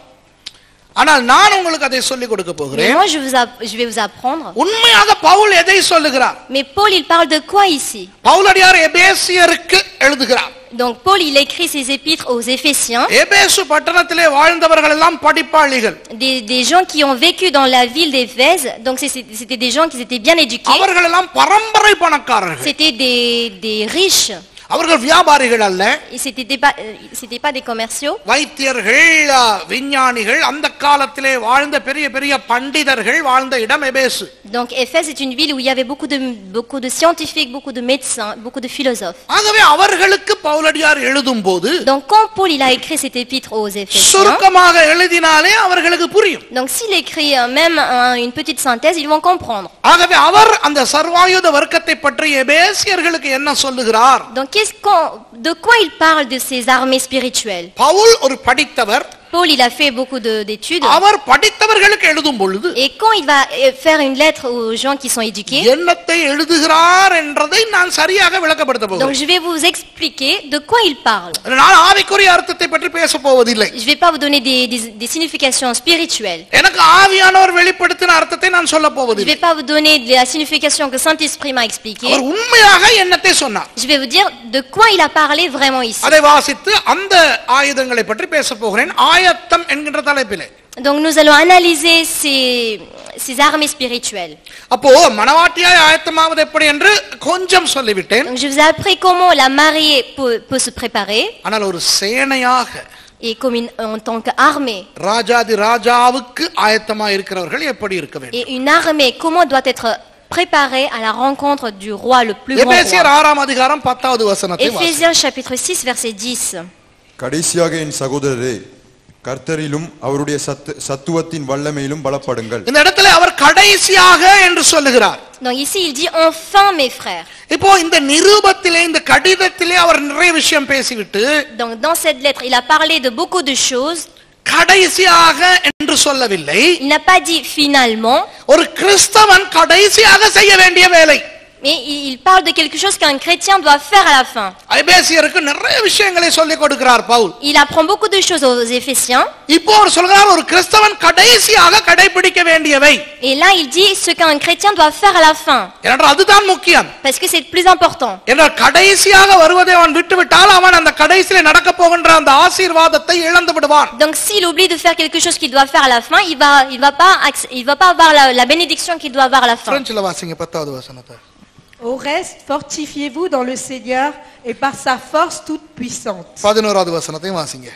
ஆனால் நான் உங்களுக்கு அதை சொல்லிக் கொடுக்க
Mais
போகிறேன்
moi, je, vous app- je vais vous apprendre.
உண்மையாக பவுல் எதை சொல்லுகிறார்
Mais Paul, il parle de quoi ici
பவுலடியார் எபேசியருக்கு எழுதுகிறார்
Donc Paul, il écrit ses épîtres aux Éphésiens,
எபேசு பட்டணத்திலே வாழ்ந்தவர்கள் எல்லாம் படிப்பாளிகள்
des, des gens qui ont vécu dans la ville d'Éphèse. Donc c'est- c'est- c'était des gens qui étaient bien éduqués.
அவர்கள் எல்லாம் பரம்பரை பணக்காரர்கள்
C'était des, des riches.
அவர்கள் வியாபாரிகள் அல்ல
Ils C'était pas, euh, c'était pas des commerciaux.
வைத்தியர்கள் அ, விஞ்ஞானிகள் அந்த காலத்திலே வாழ்ந்த பெரிய பெரிய பண்டிதர்கள் வாழ்ந்த இடம் எபேசு
Donc Éphèse est une ville où il y avait beaucoup de, beaucoup de scientifiques, beaucoup de médecins, beaucoup de philosophes.
ஆகவே அவர்களுக்கு பவுலடியார் எழுதும் போது
Donc quand Paul il a écrit cet épître aux Éphésiens,
சுருக்கமாக எழுதினாலே அவர்களுக்கு புரியும்
donc s'il écrit euh, même euh, une petite synthèse, ils vont comprendre.
ஆகவே அவர் அந்த சர்வாயுத வர்க்கத்தை பற்றி எபேசியர்களுக்கு என்ன சொல்லுகிறார்
Donc qu'est-ce qu'on- de quoi il parle de ces armées spirituelles
Pavul ஒரு படித்தவர்
Paul il a fait beaucoup de- d'études.
அவர் படித்தவர்களுக்கு எழுதும் பொழுது
Et quand il va euh, faire une lettre aux gens qui sont éduqués,
என்னத்தை எழுதுகிறார் என்றதை நான் சரியாக விளக்கப்படுத்த
donc
போகிறேன்
je vais vous expliquer de quoi il parle.
நான் ஆவிக்குரிய அர்த்தத்தை பற்றி பேச போவதில்லை
Je vais pas vous donner des, des- des significations spirituelles.
எனக்கு ஆவியானவர் வெளிப்படுத்தின அர்த்தத்தை நான் சொல்ல
Je
போவதில்லை
vais pas vous donner de la signification que Saint-Esprit m'a expliquée.
அவர் உண்மையாக என்னத்தை சொன்னார்
Je vais vous dire de quoi il a parlé vraiment ici.
அதை வாசித்து அந்த ஆயுதங்களை பற்றி பேச போகிறேன் ஆயத்தம் என்கின்ற தலைப்பிலே
Donc nous allons analyser ces, ces armées spirituelles.
அப்போ மனவாட்டியாய் ஆயத்தமாவது எப்படி என்று கொஞ்சம் சொல்லிவிட்டேன்
Donc je vous ai appris comment la mariée peut, peut se préparer
ஆனால் ஒரு சேனையாக
et comme une, en tant qu'armée.
ராஜாதி ராஜாவுக்கு ஆயத்தமா இருக்கிறவர்கள் எப்படி இருக்க வேண்டும்
Et une armée, comment doit être préparée à la rencontre du roi le plus grand
எபேசியர்
roi.
ஆறாம் அதிகாரம் பத்தாவது வசனத்தை வாசி.
Éphésiens chapitre 6 verset 10.
கடைசியாக என் சகோதரரே கர்த்தரிலும் அவருடைய சத்து சத்துவத்தின் வல்லமையிலும் பலப்படுங்கள்
இந்த இடத்துல அவர் கடைசியாக என்று சொல்லுகிறார்
Donc ici il dit enfin mes frères.
இப்போ இந்த நிரூபத்திலே இந்த கடிதத்திலே அவர் நிறைய விஷயம் பேசிவிட்டு
Donc dans cette lettre il a parlé de beaucoup de choses.
கடைசியாக என்று சொல்லவில்லை
Il n'a pas dit finalement,
ஒரு கிறிஸ்தவன் கடைசியாக செய்ய வேண்டிய வேலை
mais il il parle de quelque chose qu'un chrétien doit faire à la fin.
ஐபேசியருக்கு நிறைய விஷயங்களை சொல்லிக் கொடுக்கிறார் Pavul
Il apprend beaucoup de choses aux Éphésiens.
இப்போ அவர் சொல்கிறார் ஒரு கிறிஸ்தவன் கடைசியாக கடைபிடிக்க வேண்டியவை
Et là il dit ce qu'un chrétien doit faire à la fin.
என்றால் அதுதான் முக்கியம்
Parce que c'est le plus important.
என்றால் கடைசியாக வருவதை அவன் விட்டுவிட்டால் அவன் அந்த கடைசியில நடக்க போகின்ற அந்த ஆசீர்வாதத்தை இழந்து விடுவான்
Donc s'il oublie de faire quelque chose qu'il doit faire à la fin, il va, il va pas, acc- il va pas avoir la, la bénédiction qu'il doit avoir à la fin.
பிரெஞ்சுல வாசிங்க பத்தாவது வசனத்தை
Au reste, fortifiez-vous dans le Seigneur et par sa force toute puissante.
பதினோராவது வசனத்தையும் வாசிங்க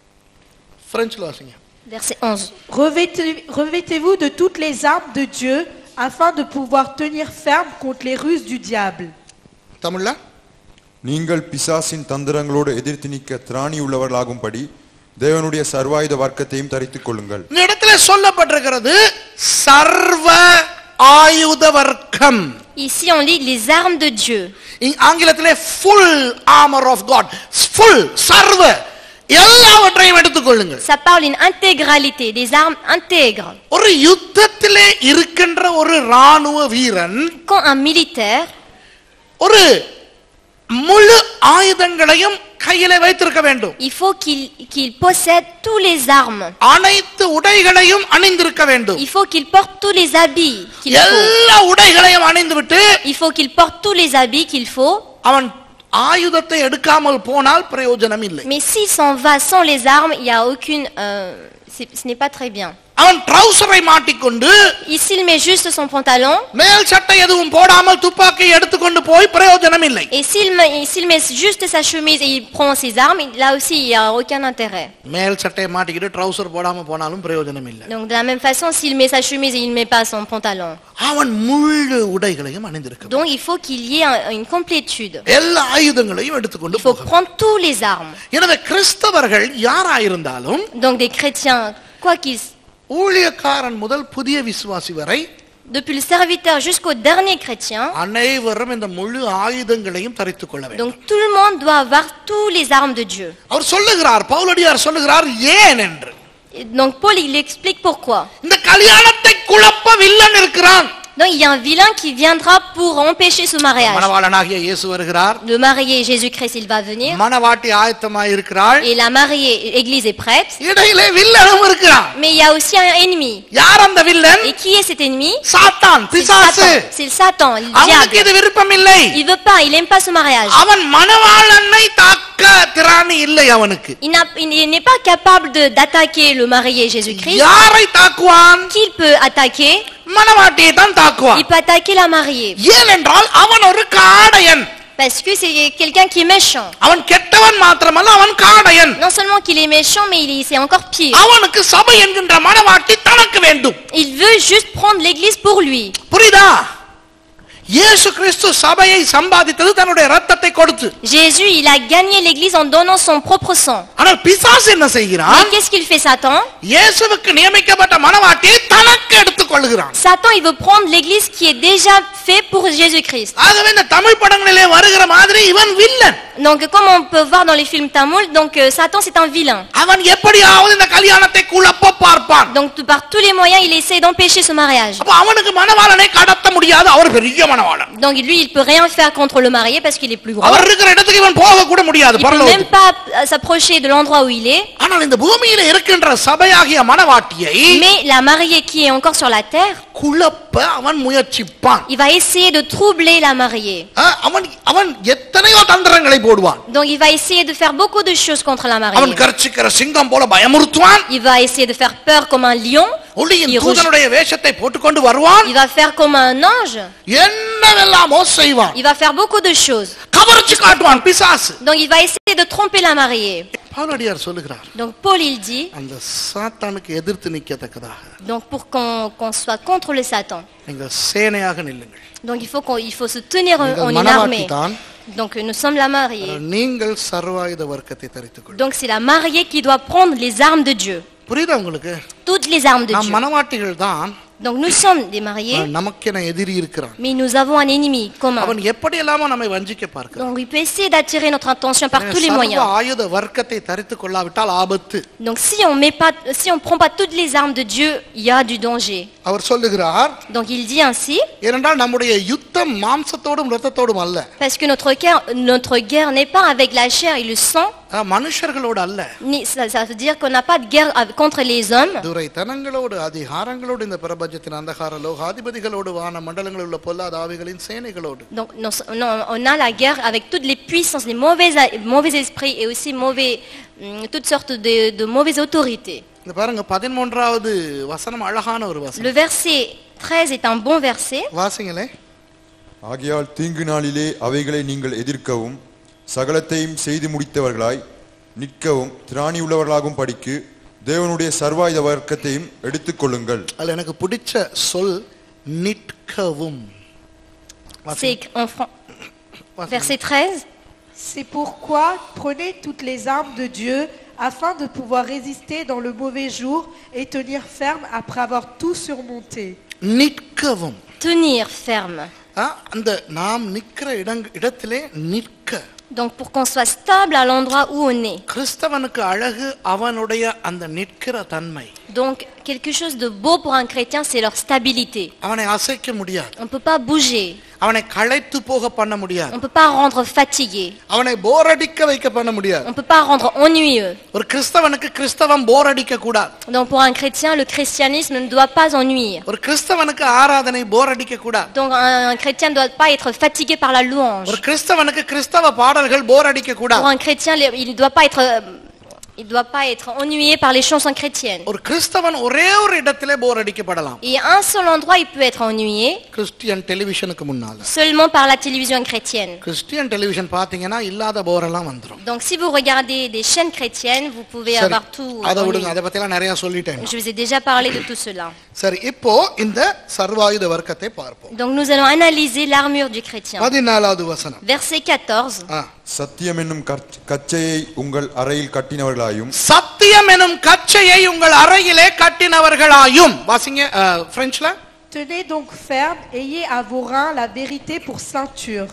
பிரெஞ்சுல வாசிங்க
Verset 11.
Revêtez- Revêtez-vous de toutes les armes de Dieu afin de pouvoir tenir ferme contre les ruses du diable.
தமிழ்ல
நீங்கள் பிசாசின் தந்திரங்களோடு எதிர்த்து நிற்க திராணி உள்ளவர்களாகும்படி தேவனுடைய சர்வாயுத வர்க்கத்தையும் தரித்துக் கொள்ளுங்கள்
இந்த இடத்துல சொல்லப்பட்டிருக்கிறது சர்வ ஆயுத வர்க்கம்
Ici on lit les armes de Dieu.
இங்க ஆங்கிலத்திலே full armour of God full சர்வ எல்லாவற்றையும் எடுத்துக்கொள்ளுங்கள்
Ça parle une intégralité, des armes intègres.
ஒரு யுத்தத்திலே இருக்கின்ற ஒரு ராணுவ வீரன்
Quand un militaire,
ஒரு முழு ஆயுதங்களையும் கையில வைத்திருக்க வேண்டும்
il faut qu'il qu'il possède tous les armes.
அனைத்து உடைகளையும் அணிந்திருக்க வேண்டும்
Il faut qu'il porte tous les habits qu'il faut.
எல்லா உடைகளையும் அணிந்துவிட்டு
Il faut qu'il porte tous les habits qu'il faut.
அவன் ஆயுதத்தை எடுக்காமல் போனால் பிரயோஜனம் இல்லை
Mais s'il s'en va sans les armes, il n'y a aucune euh, c'est- ce n'est pas très bien.
அவன் ட்ரௌசரை மாட்டிக்கொண்டு
Ici, il met juste son pantalon.
மேல் சட்டை எதுவும் போடாமல் துப்பாக்கியை எடுத்துக்கொண்டு போய் பிரயோஜனம் இல்லை
Et s'il met, s'il met juste sa chemise et il prend ses armes, là aussi, il n'y a aucun intérêt.
மேல் சட்டையை மாட்டிக்கிட்டு ட்ரௌசர் போடாம போனாலும் பிரயோஜனம் இல்லை
Donc, de la même façon, s'il met sa chemise et il ne met pas son pantalon.
அவன் முழு உடைகளையும் அணிந்திருக்க
Donc, il faut qu'il y ait un- une complétude.
எல்லா ஆயுதங்களையும் எடுத்துக்கொண்டு
Il faut
போக
prendre tous les armes.
எனவே கிறிஸ்தவர்கள் யாராயிருந்தாலும்
Donc, des chrétiens, quoi qu'ils
ஊழியக்காரன் முதல் புதிய விசுவாசி வரை
depuis le serviteur jusqu'au dernier chrétien,
அனைவரும் இந்த முழு ஆயுதங்களையும் தரித்துக் கொள்ள வேண்டும்
donc tout le monde doit avoir tous les armes de Dieu.
அவர் சொல்லுகிறார் பவுலடியார் சொல்லுகிறார் ஏன் என்று
Et Donc Paul, il explique pourquoi.
இந்த கல்யாணத்தை குழப்ப வில்லன் இருக்கிறான்
Donc il y a un vilain qui viendra pour empêcher ce mariage.
மணவாளனாகிய இயேசு வருகிறார்
Le marié Jésus-Christ, il va venir.
மணவாட்டி ஆயத்தமாய் இருக்கிறாள்
Et la mariée, l'église est prête.
இடையிலே வில்லனும் இருக்கிறான்
Mais il y a aussi un ennemi.
யார் அந்த villain
Et qui est cet ennemi
சாத்தான்
C'est le
பிசாசு
Satan. C'est le Satan, le
அவனுக்கு
diable.
இது விருப்பம் இல்லை
Il veut pas, il aime pas ce mariage.
அவன் மணவாளனை தாக்க திராணி இல்லை அவனுக்கு
Il n'a- il n'est pas capable de- d'attaquer le marié Jésus-Christ.
யாரை தாக்குவான்
Qui il peut attaquer
மணவாட்டியை தான் தாக்குவான்
Il peut attaquer la mariée.
ஏனென்றால் அவன் ஒரு காடையன்
Parce que c'est quelqu'un qui est méchant.
அவன் கெட்டவன் மாத்திரமல்ல அவன் காடையன்
Non seulement qu'il est méchant, mais il est- c'est encore pire.
அவனுக்கு சபை என்கின்ற மணவாட்டி தனக்கு வேண்டும்
Il veut juste prendre l'église pour lui.
புரியுதா இயேசு கிறிஸ்து சபையை சம்பாதித்தது தன்னுடைய ரத்தத்தை கொடுத்து
Jésus, il a gagné l'église en donnant son propre sang.
ஆனால் பிசாசு என்ன
Mais
செய்கிறான்
qu'est-ce qu'il fait Satan
இயேசுவுக்கு நியமிக்கப்பட்ட மணவாட்டியை தனக்கு எடுத்துக் கொள்ளுகிறான்
Satan, il veut prendre l'église qui est déjà faite pour Jésus-Christ.
ஆகவே இந்த தமிழ் படங்களிலே வருகிற மாதிரி இவன் villain
Donc, comme on peut voir dans les films tamoul, donc euh, Satan, c'est un vilain.
அவன் எப்படியாவது இந்த கல்யாணத்தை குழப்ப பார்ப்பான்
Donc, tout- par tous les moyens, il essaie d'empêcher ce mariage.
அப்ப அவனுக்கு மணவாளனை கடத்த முடியாது அவர் பெரிய மணவாளன்
Donc, lui, il peut rien faire contre le marié parce qu'il est plus grand.
அவர் இருக்கிற இடத்துக்கு இவன் போக கூட முடியாது
Il peut même
பரலோகத்துக்கு
pas euh, s'approcher de l'endroit où il est.
ஆனால் இந்த பூமியில இருக்கின்ற சபையாகிய மணவாட்டியை
Mais la mariée qui est encore sur la terre,
குழப்ப அவன் முயற்சிப்பான்
il va essayer de troubler la mariée.
ஆ, அவன் அவன் எத்தனையோ தந்திரங்களை போடுவான்
Donc, il va essayer de faire beaucoup de choses contre la
அவன்
mariée.
கர்ச்சிக்கிற சிங்கம் போல பயமுறுத்துவான்
Il va essayer de faire peur comme un lion.
ஒளியின்
Il, rouge-
தூதனுடைய வேஷத்தை போட்டுக்கொண்டு வருவான்
il va faire comme un ange.
என்னவெல்லாமோ செய்வான்
Il va faire beaucoup de choses.
கவர்ச்சி காட்டுவான் பிசாசு
Donc, il va essayer de tromper la mariée.
பவுலடியார் சொல்லுகிறார்
Donc, Paul, il dit,
அந்த சாத்தானுக்கு எதிர்த்து நிற்கத்தக்கதாக
donc pour qu'on qu'on soit contre le Satan,
நீங்கள் சேனையாக நில்லுங்கள்
donc il faut, qu'on, il faut se tenir en,
நீங்கள்
en une
மணவாட்டி
armée.
தான்
Donc, nous sommes la mariée.
நீங்கள் சர்வாயுத வர்க்கத்தை தரித்துக் கொள்ளுங்கள்
Donc, c'est la mariée qui doit prendre les armes de Dieu.
புரியுதா உங்களுக்கு
Toutes les armes de
நாம்
Dieu.
மணவாட்டிகள் தான்
Donc, nous sommes des mariés,
நமக்கென எதிரி இருக்கிறான்
mais nous avons un ennemi commun.
அவன் எப்படி எல்லாமோ நம்மை வஞ்சிக்க பார்க்கிறான்
Donc, il peut essayer d'attirer notre attention par tous les
சர்வ
moyens.
ஆயுத வர்க்கத்தை தரித்துக் கொள்ளாவிட்டால் ஆபத்து
Donc, si on met pas, si on prend pas toutes les armes de Dieu, il y a du danger.
அவர் சொல்லுகிறார்
Donc, il dit ainsi,
ஏனென்றால் நம்முடைய யுத்தம் மாம்சத்தோடும் இரத்தத்தோடும் அல்ல
parce que notre guerre, notre guerre n'est pas avec la chair et le sang,
அஹ், மனுஷர்களோடு அல்ல
ni- ça, ça veut dire qu'on n'a pas de guerre avec- contre les hommes,
துரைத்தனங்களோடு அதிகாரங்களோடு இந்த பிரபஞ்சத்தின் அந்தகார லோகாதிபதிகளோடு வான மண்டலங்களில் உள்ள பொல்லாத ஆவிகளின் சேனைகளோடு
Donc, non, non, on a la guerre avec toutes les puissances, les mauvais, mauvais esprits et aussi mauvais, hum, toutes sortes de, de mauvaises autorités.
இந்த பாருங்க பதிமூன்றாவது வசனம் அழகான ஒரு வசனம்
Le verset 13 est un bon verset.
வாசிங்களே
ஆகையால் தீங்கு நாளிலே அவைகளை நீங்கள் எதிர்க்கவும் சகலத்தையும் செய்து முடித்தவர்களாய் நிற்கவும் திராணி உள்ளவர்களாகும் படிக்கு தேவனுடைய சர்வாயுத வர்க்கத்தையும் எடுத்துக்கொள்ளுங்கள்
அதுல எனக்கு பிடிச்ச சொல் நிற்கவும்
C'est écrit en fran-
வாசிங்க.
verset 13.
C'est pourquoi prenez toutes les armes de Dieu afin de pouvoir résister dans le mauvais jour et tenir ferme après avoir tout surmonté.
நிற்கவும்
Tenir ferme.
ஆ, அந்த நாம் நிற்கிற இடங் இடத்திலே நிற்க
Donc pour qu'on soit stable à l'endroit où on est.
கிறிஸ்தவனுக்கு அழகு அவனுடைய அந்த நிற்கிற தன்மை
Donc quelque chose de beau pour un chrétien, c'est leur stabilité.
அவனை அசைக்க முடியாது
On ne peut pas bouger.
அவனை களைத்து போக பண்ண
On
முடியாது
ne peut pas rendre fatigué.
அவனை போர் அடிக்க வைக்க பண்ண முடியாது
On ne peut pas rendre ennuyeux.
ஒரு கிறிஸ்தவனுக்கு கிறிஸ்தவம் போர் அடிக்க கூடாது
Donc pour un chrétien, le christianisme ne doit pas ennuyer.
ஒரு கிறிஸ்தவனுக்கு ஆராதனை போர் அடிக்க கூடாது
Donc un, un chrétien ne doit pas être fatigué par la louange.
ஒரு கிறிஸ்தவனுக்கு கிறிஸ்தவ பாடல்கள் போர் அடிக்க
Pour
கூடாது
un chrétien, les- il ne doit pas être, euh, Il ne doit pas être ennuyé par les chansons chrétiennes.
ஒரு கிறிஸ்தவன் ஒரே ஒரு இடத்திலே போர் அடிக்கப்படலாம்
Et à un seul endroit, il peut être ennuyé,
Christian டெலிவிஷனுக்கு முன்னால
seulement par la télévision chrétienne.
Christian television பாத்தீங்கன்னா இல்லாத போரெல்லாம் வந்துரும்
Donc si vous regardez des chaînes chrétiennes, vous pouvez
சரி
avoir tout.
அதை
ennuyé.
விடுங்க அதை பத்தி எல்லாம் நிறைய சொல்லிட்டேன்
Je vous ai déjà parlé de tout cela.
சரி இப்போ இந்த சர்வாயுத வர்க்கத்தை பார்ப்போம்
Donc nous allons analyser l'armure du chrétien.
பதினாலாவது வசனம்
Verset 14.
ஆ.
சத்தியம் என்னும் கற்- கச்சையை உங்கள் அறையில் கட்டினவர்களாயும்
சத்தியம் எனும் கச்சையை உங்கள் அறையிலே கட்டினவர்களாயும் வாசிங்க அஹ், பிரெஞ்சுல
Tenez donc ferme, ayez à vos reins la vérité pour ceinture.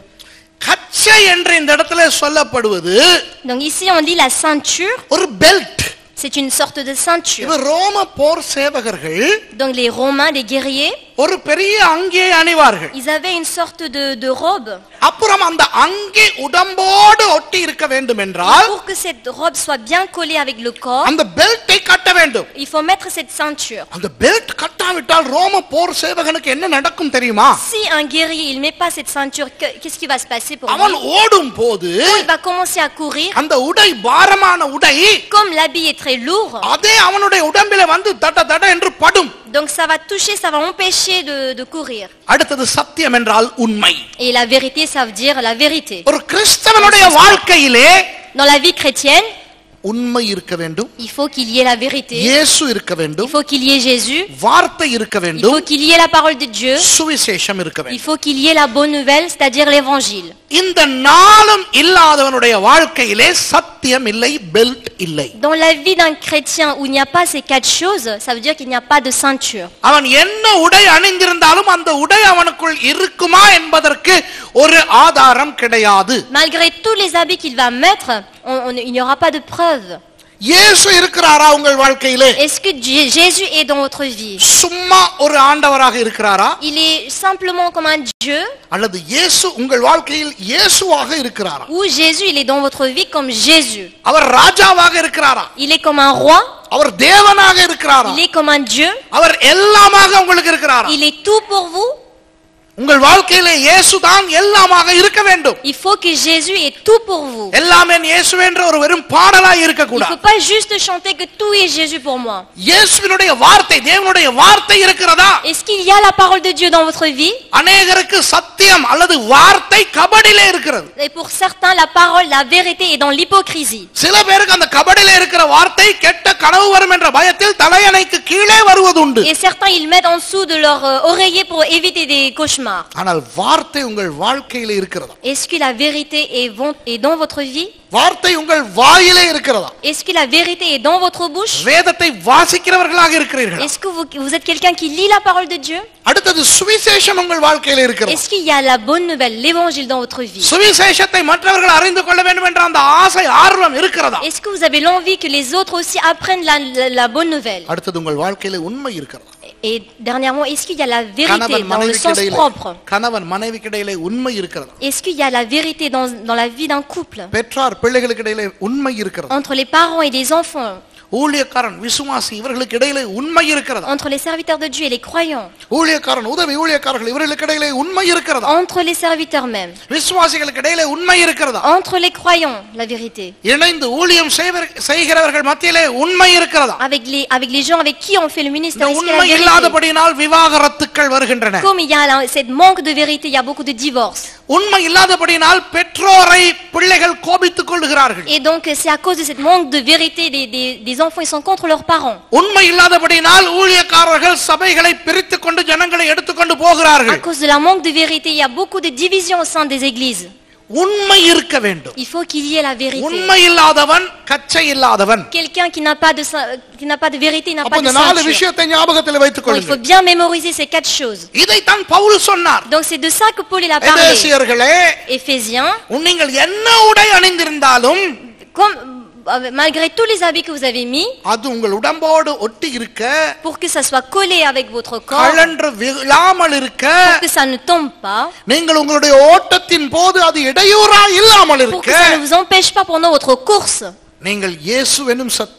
கச்சை என்று இந்த இடத்துல சொல்லப்படுவது
Donc ici on dit la ceinture,
ஒரு belt
c'est une sorte de ceinture.
இவர் ரோம போர் சேவகர்கள்
Donc les Romains, les guerriers,
ஒரு பெரிய அங்கியை அணிவார்கள்
ils avaient une sorte de, de robe.
அப்புறம் அந்த அங்கி உடம்போடு ஒட்டி இருக்க வேண்டும் என்றால்
Pour que cette robe soit bien collée avec le corps,
அந்த பெல்ட்டை கட்ட வேண்டும்
il faut mettre cette ceinture.
அந்த பெல்ட் கட்டாவிட்டால் ரோம போர் சேவகனுக்கு என்ன நடக்கும் தெரியுமா
Si un guerrier il met pas cette ceinture, que- qu'est-ce qui va se passer pour
அவன்
lui
ஓடும் போது
Quand il va commencer à courir,
அந்த உடை பாரமான உடை
comme l'habit est très lourd,
அதே அவனுடைய உடம்பில வந்து தட தட என்று படும்
donc ça va toucher, ça va empêcher de, de courir.
அடுத்தது சத்தியம் என்றால் உண்மை
Et la vérité, ça veut dire la vérité.
ஒரு கிறிஸ்தவனுடைய வாழ்க்கையிலே
Dans la vie chrétienne,
உண்மை இருக்க வேண்டும்
il faut qu'il y ait la vérité,
இயேசு இருக்க
il
வேண்டும்
faut qu'il y ait Jésus,
வார்த்தை இருக்க
il
வேண்டும்
faut qu'il y ait la parole de Dieu,
சுவிசேஷம் இருக்க
il
வேண்டும்
faut qu'il y ait la bonne nouvelle, c'est-à-dire l'évangile.
இந்த நாளும் இல்லாதவனுடைய வாழ்க்கையிலே சத்தியம் இல்லை பெல்ட் இல்லை
Dans la vie d'un chrétien où il n'y a pas ces quatre choses, ça veut dire qu'il n'y a pas de ceinture.
அவன் என்ன உடை அணிந்திருந்தாலும் அந்த உடை அவனுக்குள் இருக்குமா என்பதற்கு ஒரு ஆதாரம் கிடையாது
Malgré tous les habits qu'il va mettre, on- on- il n'y aura pas de preuve.
இயேசு இருக்கிறாரா உங்கள் வாழ்க்கையிலே
Est-ce que Dieu- Jésus est dans votre vie
சும்மா ஒரு ஆண்டவராக இருக்கிறாரா
Il est simplement comme un Dieu
அல்லது இயேசு உங்கள் வாழ்க்கையில் இயேசுவாக இருக்கிறாரா
ou Jésus, il est dans votre vie comme Jésus
அவர் ராஜாவாக இருக்கிறாரா
Il est comme un roi,
அவர் தேவனாக இருக்கிறாரா
il est comme un Dieu,
அவர் எல்லாமாக உங்களுக்கு இருக்கிறாரா
il est tout pour vous.
உங்கள் வாழ்க்கையிலே இயேசுதான் எல்லாமாக இருக்க வேண்டும்
Il faut que Jésus est tout pour vous.
எல்லாமே இயேசுவே என்ற ஒரு வெறும் பாடலாய்
Il ne
இருக்கக்கூடாது
faut pas juste chanter que tout est Jésus pour moi.
இயேசுவினுடைய வார்த்தை தேவனுடைய வார்த்தை இருக்கிறதா
Est-ce qu'il y a la parole de Dieu dans votre vie
அநேகருக்கு சத்தியம் அல்லது வார்த்தை கபடியிலே இருக்கிறது
Et pour certains, la parole, la vérité est dans l'hypocrisie.
சில பேருக்கு அந்த கபடியிலே இருக்கிற வார்த்தை கெட்ட கனவு வரும் என்ற பயத்தில் தலையணைக்கு கீழே வருவதுண்டு
Et certains, ils mettent en dessous de leur euh, oreiller pour éviter des cauchemars.
ஆனால் வார்த்தை உங்கள் வாழ்க்கையிலே இருக்கிறதா
Est-ce que la vérité est, von- est dans votre vie
வார்த்தை உங்கள் வாயிலே இருக்கிறதா
Est-ce que la vérité est dans votre bouche
வேதத்தை வாசிக்கிறவர்களாக இருக்கிறீர்கள்
Est-ce que vous, vous êtes quelqu'un qui lit la parole de Dieu
அடுத்தது சுவிசேஷம் உங்கள் வாழ்க்கையில இருக்கிறது
Est-ce qu'il y a la bonne nouvelle, l'évangile dans votre vie
சுவிசேஷத்தை மற்றவர்கள் அறிந்து கொள்ள வேண்டும் என்ற அந்த ஆசை ஆர்வம் இருக்கிறதா
Est-ce que vous avez l'envie que les autres aussi apprennent la, la- la bonne nouvelle
அடுத்தது உங்கள் வாழ்க்கையில உண்மை இருக்கிறதா
Et dernièrement, est-ce qu'il y a la vérité
கணவன்
dans le
மனைவிக்கு
sens
இடையிலே
propre
கணவன் மனைவிக்கு இடையிலே உண்மை இருக்கிறதா
Est-ce qu'il y a la vérité dans, dans la vie d'un couple
பெற்றார் பிள்ளைகளுக்கு இடையிலே உண்மை இருக்கிறதா
Entre les parents et les enfants
ஊழியக்காரன் விசுவாசி இவர்களுக்கு இடையிலே உண்மை இருக்கிறதா
Entre les serviteurs de Dieu et les croyants
ஊழியக்காரன் உதவி ஊழியக்காரர்கள் இவர்களுக்கு இடையிலே உண்மை இருக்கிறதா
Entre les serviteurs même
விசுவாசிகளுக்கு இடையிலே உண்மை இருக்கிறதா
Entre les croyants, la vérité
இணைந்து ஊழியம் செய்வர்- செய்கிறவர்கள் மத்தியிலே உண்மை இருக்கிறதா
avec les, avec les gens avec qui on fait le
இந்த
ministère, est-ce qu'il y a
உண்மை
la vérité
இல்லாதபடியினால் விவாகரத்துக்கள் வருகின்றன
Comme il y a la- cette manque de vérité, il y a beaucoup de divorces.
உண்மை இல்லாதபடியினால் பெற்றோரை பிள்ளைகள் கோபித்துக் கொள்ளுகிறார்கள்
Et donc, c'est à cause de cette manque de vérité des, des, des enfants, ils sont contre leurs parents.
உண்மை இல்லாதபடினால் ஊழியக்காரர்கள் சபைகளை பிரித்துக் கொண்டு ஜனங்களை எடுத்துக்கொண்டு
À
போகிறார்கள்
cause de la manque de vérité, il y a beaucoup de divisions au sein des églises.
உண்மை இருக்க வேண்டும்
Il faut qu'il y ait la vérité.
உண்மை இல்லாதவன் கச்சை இல்லாதவன்
Quelqu'un qui n'a pas de sa- qui n'a pas de vérité, il n'a
அப்ப
pas de
இந்த நாலு
ceinture.
விஷயத்தை ஞாபகத்தில் வைத்துக்
Donc, il faut
கொள்ளுங்கள்
bien mémoriser ces quatre choses.
இதைத்தான் பவுல் சொன்னார்
Donc c'est de ça que Paul il a parlé.
எபேசியர்களே
Éphésiens,
உன் நீங்கள் என்ன உடை அணிந்திருந்தாலும்
comme, euh, malgré tous les habits que vous avez mis,
அது உங்கள் உடம்போடு ஒட்டி இருக்க
pour que ça soit collé avec votre corps,
கழன்று விழாமல் இருக்க
pour que ça ne tombe pas,
நீங்கள் உங்களுடைய ஓட்டத்தின் போது அது இடையூறா இல்லாமல்
pour
இருக்க
que ça ne vous empêche pas pendant votre course.
நீங்கள் இயேசு எனும் சத்தியம்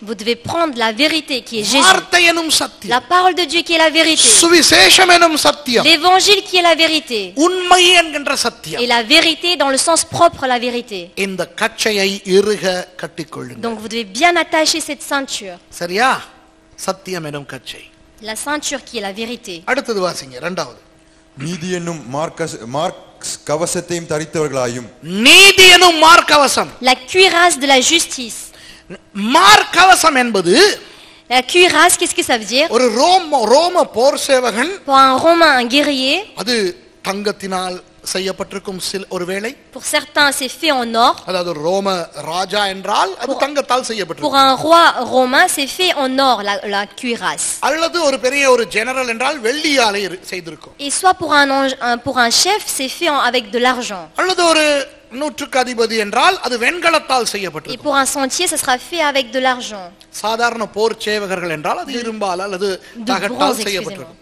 Vous devez prendre la vérité qui est Jésus.
வார்த்தை எனும்
La
சத்தியம்
parole de Dieu qui est la vérité.
சுவிசேஷம் எனும் சத்தியம்
L'évangile qui est la vérité.
உண்மை என்கின்ற
Et
சத்தியம்
la vérité dans le sens propre la vérité.
இந்த கச்சையை இறுக கட்டிக்கொள்ளுங்க
Donc vous devez bien attacher cette ceinture.
சரியா சத்தியம் எனும் கச்சை
La ceinture qui est la vérité.
அடுத்தது வாசிங்க இரண்டாவது
நீதி என்னும் மார்க்கஸ் மார்க்ஸ் கவசத்தையும் தரித்தவர்களாயும்
நீதி எனும் மார்க்கவசம்
La cuirasse de la justice.
மார்க்கவசம் என்பது
La cuirasse, qu'est-ce que ça veut dire
ஒரு ரோம ரோம போர் சேவகன்
Pour un Romain, un guerrier,
அது தங்கத்தினால் செய்யப்பட்டிருக்கும் சில ஒருவேளை
pour certains c'est fait en or.
அதாவது ரோம ராஜா என்றால் அது தங்கத்தால்
Pour
செய்யப்பட்டிருக்கும்
un roi romain, c'est fait en or, la, la cuirasse.
அல்லது ஒரு பெரிய ஒரு ஜெனரல் என்றால் வெள்ளியாலே இரு- செய்திருக்கும்
Et soit pour un, ange- un- pour un chef, c'est fait en- avec de l'argent.
அல்லது ஒரு நூற்றுக்கு அதிபதி என்றால் அது வெண்கலத்தால்
Et
செய்யப்பட்டிருக்கும்
pour un sentier, ça sera fait avec de l'argent.
சாதாரண போர் சேவகர்கள் என்றால் அது இரும்பால் அல்லது
De
தகட்டால்
bronze, excusez-moi.
செய்யப்பட்டிருக்கும்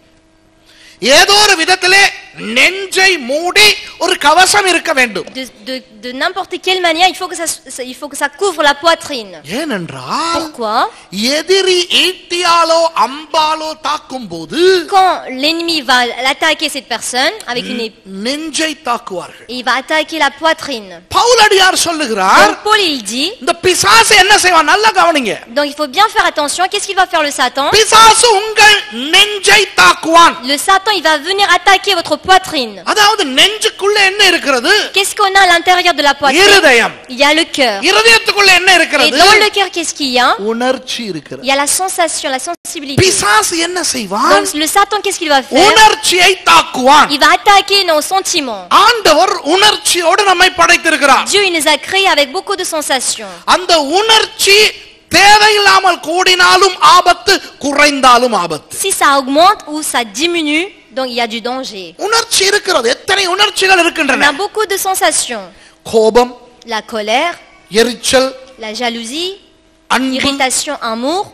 ஏதோ ஒரு விதத்திலே நெஞ்சை மூடி ஒரு கவசம் இருக்க வேண்டும்
De, de, de n'importe quelle manière, il faut, que ça, ça- il faut que ça couvre la poitrine.
ஏனென்றால்
Pourquoi
எதிரி ஈட்டியாலோ அம்பாலோ தாக்கும் போது
Quand l'ennemi va attaquer cette personne avec une ép-
நெஞ்சை தாக்குவார்கள்
et il va attaquer la poitrine.
பவுலடியார் சொல்லுகிறார்
Donc Paul il dit,
இந்த பிசாசு என்ன செய்வான் நல்லா கவனிங்க
donc il faut bien faire attention. Qu'est-ce qu'il va faire le Satan
பிசாசு உங்கள் நெஞ்சை தாக்குவான்
Le Satan il va venir attaquer votre poitrine.
அதாவது நெஞ்சுக்குள்ள என்ன இருக்கிறது
Qu'est-ce qu'on a à l'intérieur de la poitrine
இருதயம்
Il y a le cœur.
இருதயத்துக்குள்ள என்ன
Et
இருக்கிறது
dans le cœur, qu'est-ce qu'il y a
உணர்ச்சி இருக்கிறது
Il y a la sensation, la sensibilité.
பிசாசு என்ன செய்வான்
Donc le Satan, qu'est-ce qu'il va faire
உணர்ச்சியை தாக்குவான்
Il va attaquer nos sentiments.
ஆண்டவர் உணர்ச்சியோடு நம்மை படைத்திருக்கிறார்
Dieu, il nous a créés avec beaucoup de sensations.
அந்த உணர்ச்சி தேவையில்லாமல் கூடினாலும் ஆபத்து குறைந்தாலும் ஆபத்து
Si ça augmente ou ça diminue, donc il y a du danger.
உணர்ச்சி இருக்கிறது எத்தனை உணர்ச்சிகள்
On
இருக்கின்றன
a beaucoup de sensations.
கோபம்
La colère,
எரிச்சல்
la jalousie,
அன்பு
irritation, amour.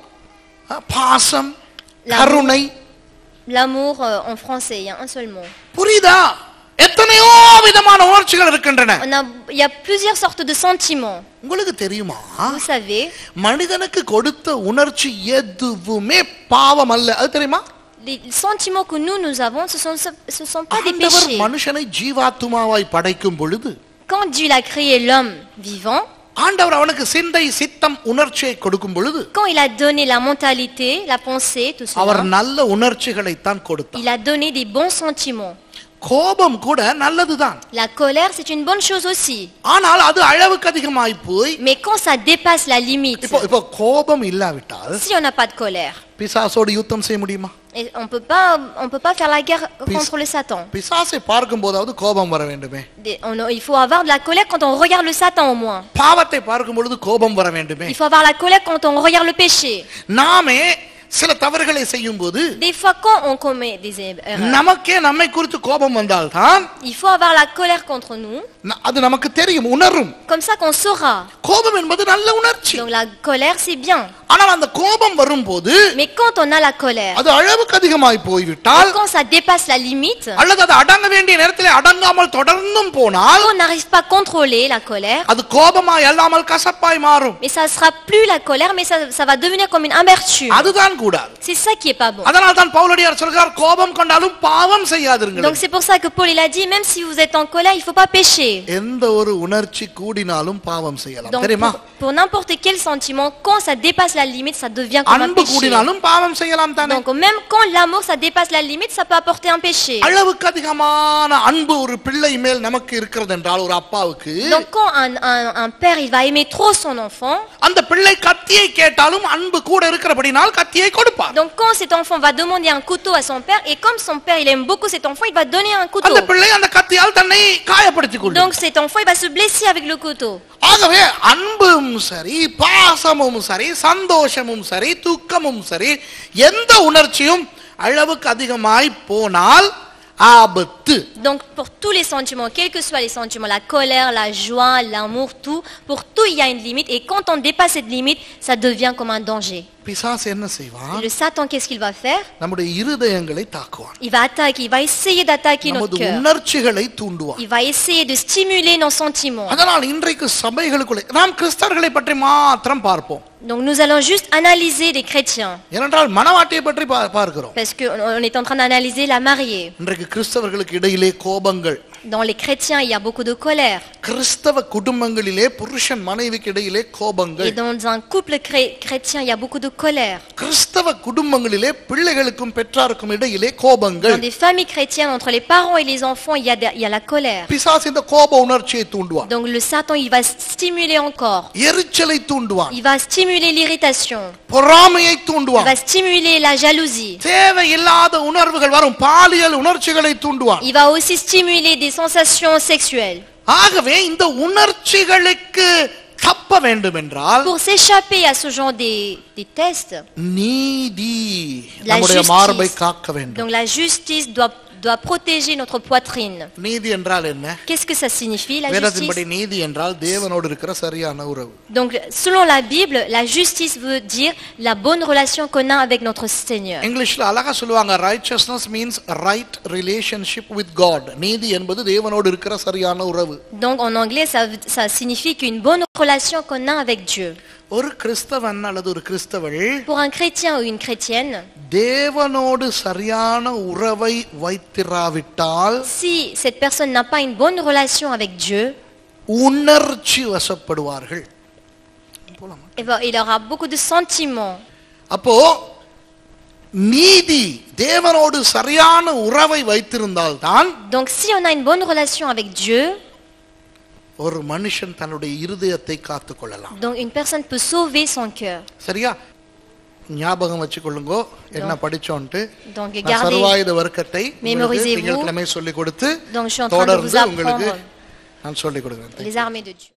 பாசம்
L'amour.
கருணை
L'amour euh, en français, il y a un seul mot.
புரியுதா எத்தனையோ விதமான உணர்ச்சிகள் இருக்கின்றன
On a, il y a plusieurs sortes de sentiments.
உங்களுக்கு தெரியுமா
Vous savez,
மனிதனுக்கு கொடுத்த உணர்ச்சி எதுவுமே பாவம் அல்ல அது தெரியுமா
les sentiments que nous, nous avons, ce ne sont, ce sont pas des
ஆண்டவர்
péchés.
மனுஷனை ஜீவாத்துமாவாய் படைக்கும் பொழுது
Quand Dieu a créé l'homme vivant,
ஆண்டவர் அவனுக்கு சிந்தை சித்தம் உணர்ச்சியை கொடுக்கும் பொழுது
quand il a donné la mentalité, la pensée, tout
our
cela,
நல்ல உணர்ச்சிகளைத்தான் கொடுத்தார்
il a donné des bons sentiments.
கோபம் கூட நல்லதுதான்
La colère, c'est une bonne chose aussi.
ஆனால் அது அளவுக்கு அதிகமாய் போய்
Mais quand ça dépasse la limite,
இப்போ இப்போ கோபம் இல்லாவிட்டால்
si on n'a pas de colère,
பிசாசோடு யுத்தம் செய்ய முடியுமா
et on peut pas, on peut pas faire la guerre contre le Satan.
பிசாசை பார்க்கும் போதாவது கோபம் வர வேண்டுமே
Des- on- il faut avoir de la colère quand on regarde le Satan au moins.
பாவத்தை பார்க்கும் பொழுது கோபம் வர வேண்டுமே
Il faut avoir la colère quand on regarde le péché.
நாமே சில தவறுகளை செய்யும் போது
Des fois, quand on commet des erreurs,
நமக்கே நம்மை குறித்து கோபம் வந்தால்தான்
il faut avoir la colère contre nous,
ந- அது நமக்கு தெரியும் உணரும்
comme ça qu'on saura.
கோபம் என்பது நல்ல உணர்ச்சி
Donc la colère, c'est bien.
ஆனால் அந்த கோபம் வரும்போது
Mais quand on a la colère,
அது அளவுக்கு அதிகமாய்
et
போய்விட்டால்
quand ça dépasse la limite,
அல்லது அது அடங்க வேண்டிய நேரத்தில் அடங்காமல் தொடர்ந்தும் போனால்
on n'arrive pas à contrôler la colère,
அது கோபமாய் அல்லாமல் கசப்பாய் மாறும்
mais ça sera plus la colère, mais ça, ça va devenir comme une amertume.
அதுதான் கூடாது
C'est ça qui est pas bon.
அதனால் தான் பவுலடியார் சொல்கிறார் கோபம் கொண்டாலும் பாவம் செய்யாதிருங்கள்
Donc c'est pour ça que Paul il a dit, même si vous êtes en colère, il faut pas pécher.
எந்த ஒரு உணர்ச்சி கூடினாலும் பாவம் செய்யலாம்
Donc
தெரியுமா
pour, pour n'importe quel sentiment, quand ça dépasse la limite, ça devient comme un
அன்பு
péché.
கூடினாலும் பாவம் செய்யலாம் தானே
Donc même quand l'amour ça dépasse la limite, ça peut apporter un péché.
அளவுக்கு அதிகமான அன்பு ஒரு பிள்ளை மேல் நமக்கு இருக்கிறது என்றால் ஒரு அப்பாவுக்கு
Donc quand un, un, un père il va aimer trop son enfant,
அந்த பிள்ளை கத்தியை கேட்டாலும் அன்பு கூட இருக்கிறபடினால் கத்தியை கொடுப்பார்
donc quand cet enfant va demander un couteau à son père, et comme son père il aime beaucoup cet enfant, il va donner un couteau.
அந்த பிள்ளை அந்த கத்தியால் தன்னை காயப்படுத்திக் கொள்ளும்
Donc cet enfant il va se blesser avec le couteau.
ஆகவே அன்பும் சரி பாசமும் சரி சந்தோஷமும் சரி துக்கமும் சரி எந்த உணர்ச்சியும் அளவுக்கு அதிகமாய் போனால் ஆபத்து அனைத்து
Donc pour tous les sentiments, quels que soient les sentiments, la colère, la joie, l'amour, tout, pour tout il y a une limite. Et quand on dépasse cette limite, ça devient comme un danger.
பிசாசு என்ன செய்வான்
Et le Satan, qu'est-ce qu'il va faire
நம்முடைய இருதயங்களை தாக்குவான்
Il va attaquer, il va essayer d'attaquer notre
நமது
cœur.
உணர்ச்சிகளை தூண்டுவான்
Il va essayer de stimuler nos sentiments.
அதனால் இன்றைக்கு சபைகளுக்குள்ளே நாம் கிறிஸ்தவர்களை பற்றி மாத்திரம் பார்ப்போம்
Donc nous allons juste analyser les chrétiens.
ஏனென்றால் மனவாட்டியை பற்றி பா- பார்க்கிறோம்
Parce qu'on on est en train d'analyser la mariée.
இன்றைக்கு கிறிஸ்தவர்களுக்கு இடையிலே கோபங்கள்
Dans les chrétiens, il y a beaucoup de colère.
கிறிஸ்தவ குடும்பங்களிலே புருஷன் மனைவிக்கு இடையிலே
Et
கோபங்கள்
dans un couple chré- chrétien, il y a beaucoup de colère.
கிறிஸ்தவ குடும்பங்களிலே பிள்ளைகளுக்கும் பெற்றாருக்கும் இடையிலே
Dans
கோபங்கள்
des familles chrétiennes, entre les parents et les enfants, il y a, de- il y a la colère.
பிசாசு இந்த கோப உணர்ச்சியை தூண்டுவான்
Donc le Satan, il va stimuler encore.
எரிச்சலை தூண்டுவான்
Il va stimuler l'irritation.
பொறாமையை
Il
தூண்டுவான்
va stimuler la jalousie.
தேவையில்லாத உணர்வுகள் வரும் பாலியல் உணர்ச்சிகளை தூண்டுவான்
Il va aussi stimuler des sensations sexuelles.
ஆகவே இந்த உணர்ச்சிகளுக்கு தப்ப வேண்டும் என்றால்
Pour s'échapper à ce genre des, des tests,
நீதி
La
நம்முடைய
justice.
மார்பை காக்க வேண்டும்
donc la justice doit, doit protéger notre poitrine.
நீதி என்றால் என்ன
Qu'est-ce que ça signifie, la
வேதத்தின்படி
justice
நீதி என்றால் தேவனோடு இருக்கிற சரியான உறவு
Donc, selon la Bible, la justice veut dire la bonne relation qu'on a avec notre Seigneur.
இங்கிலீஷ்ல அழகா சொல்லுவாங்க righteousness means right relationship with God நீதி என்பது தேவனோடு இருக்கிற சரியான உறவு
Donc, en anglais, ça, veut- ça signifie qu'une bonne relation qu'on a avec Dieu.
ஒரு கிறிஸ்தவன் அல்லது ஒரு கிறிஸ்தவள்
Pour un chrétien ou une chrétienne,
தேவனோடு சரியான உறவை வைத்திராவிட்டால்
si cette personne n'a pas une bonne relation avec Dieu,
உணர்ச்சி வசப்படுவார்கள் போலாமா?
eh ben, il aura beaucoup de sentiments.
அப்போ நீதி தேவனோடு சரியான உறவை வைத்திருந்தால்தான்
Donc, si on a une bonne relation avec Dieu,
ஒரு மனுஷன் தன்னுடைய இருதயத்தை காத்துக் கொள்ளலாம்
donc une personne peut sauver son cœur.
சரியா ஞாபகம் வச்சுக்கொள்ளுங்கோ என்ன படிச்சோன்ட்டு
Donc,
நான்
gardez.
சர்வாயுத வர்க்கத்தை உங்களுக்கு
Mémorisez-vous.
திங்கட்கிழமை சொல்லிக் கொடுத்து
Donc, je suis en train de vous
தொடர்ந்து உங்களுக்கு
apprendre
நான் சொல்லிக் கொடுக்கிறேன்
les armées de Dieu.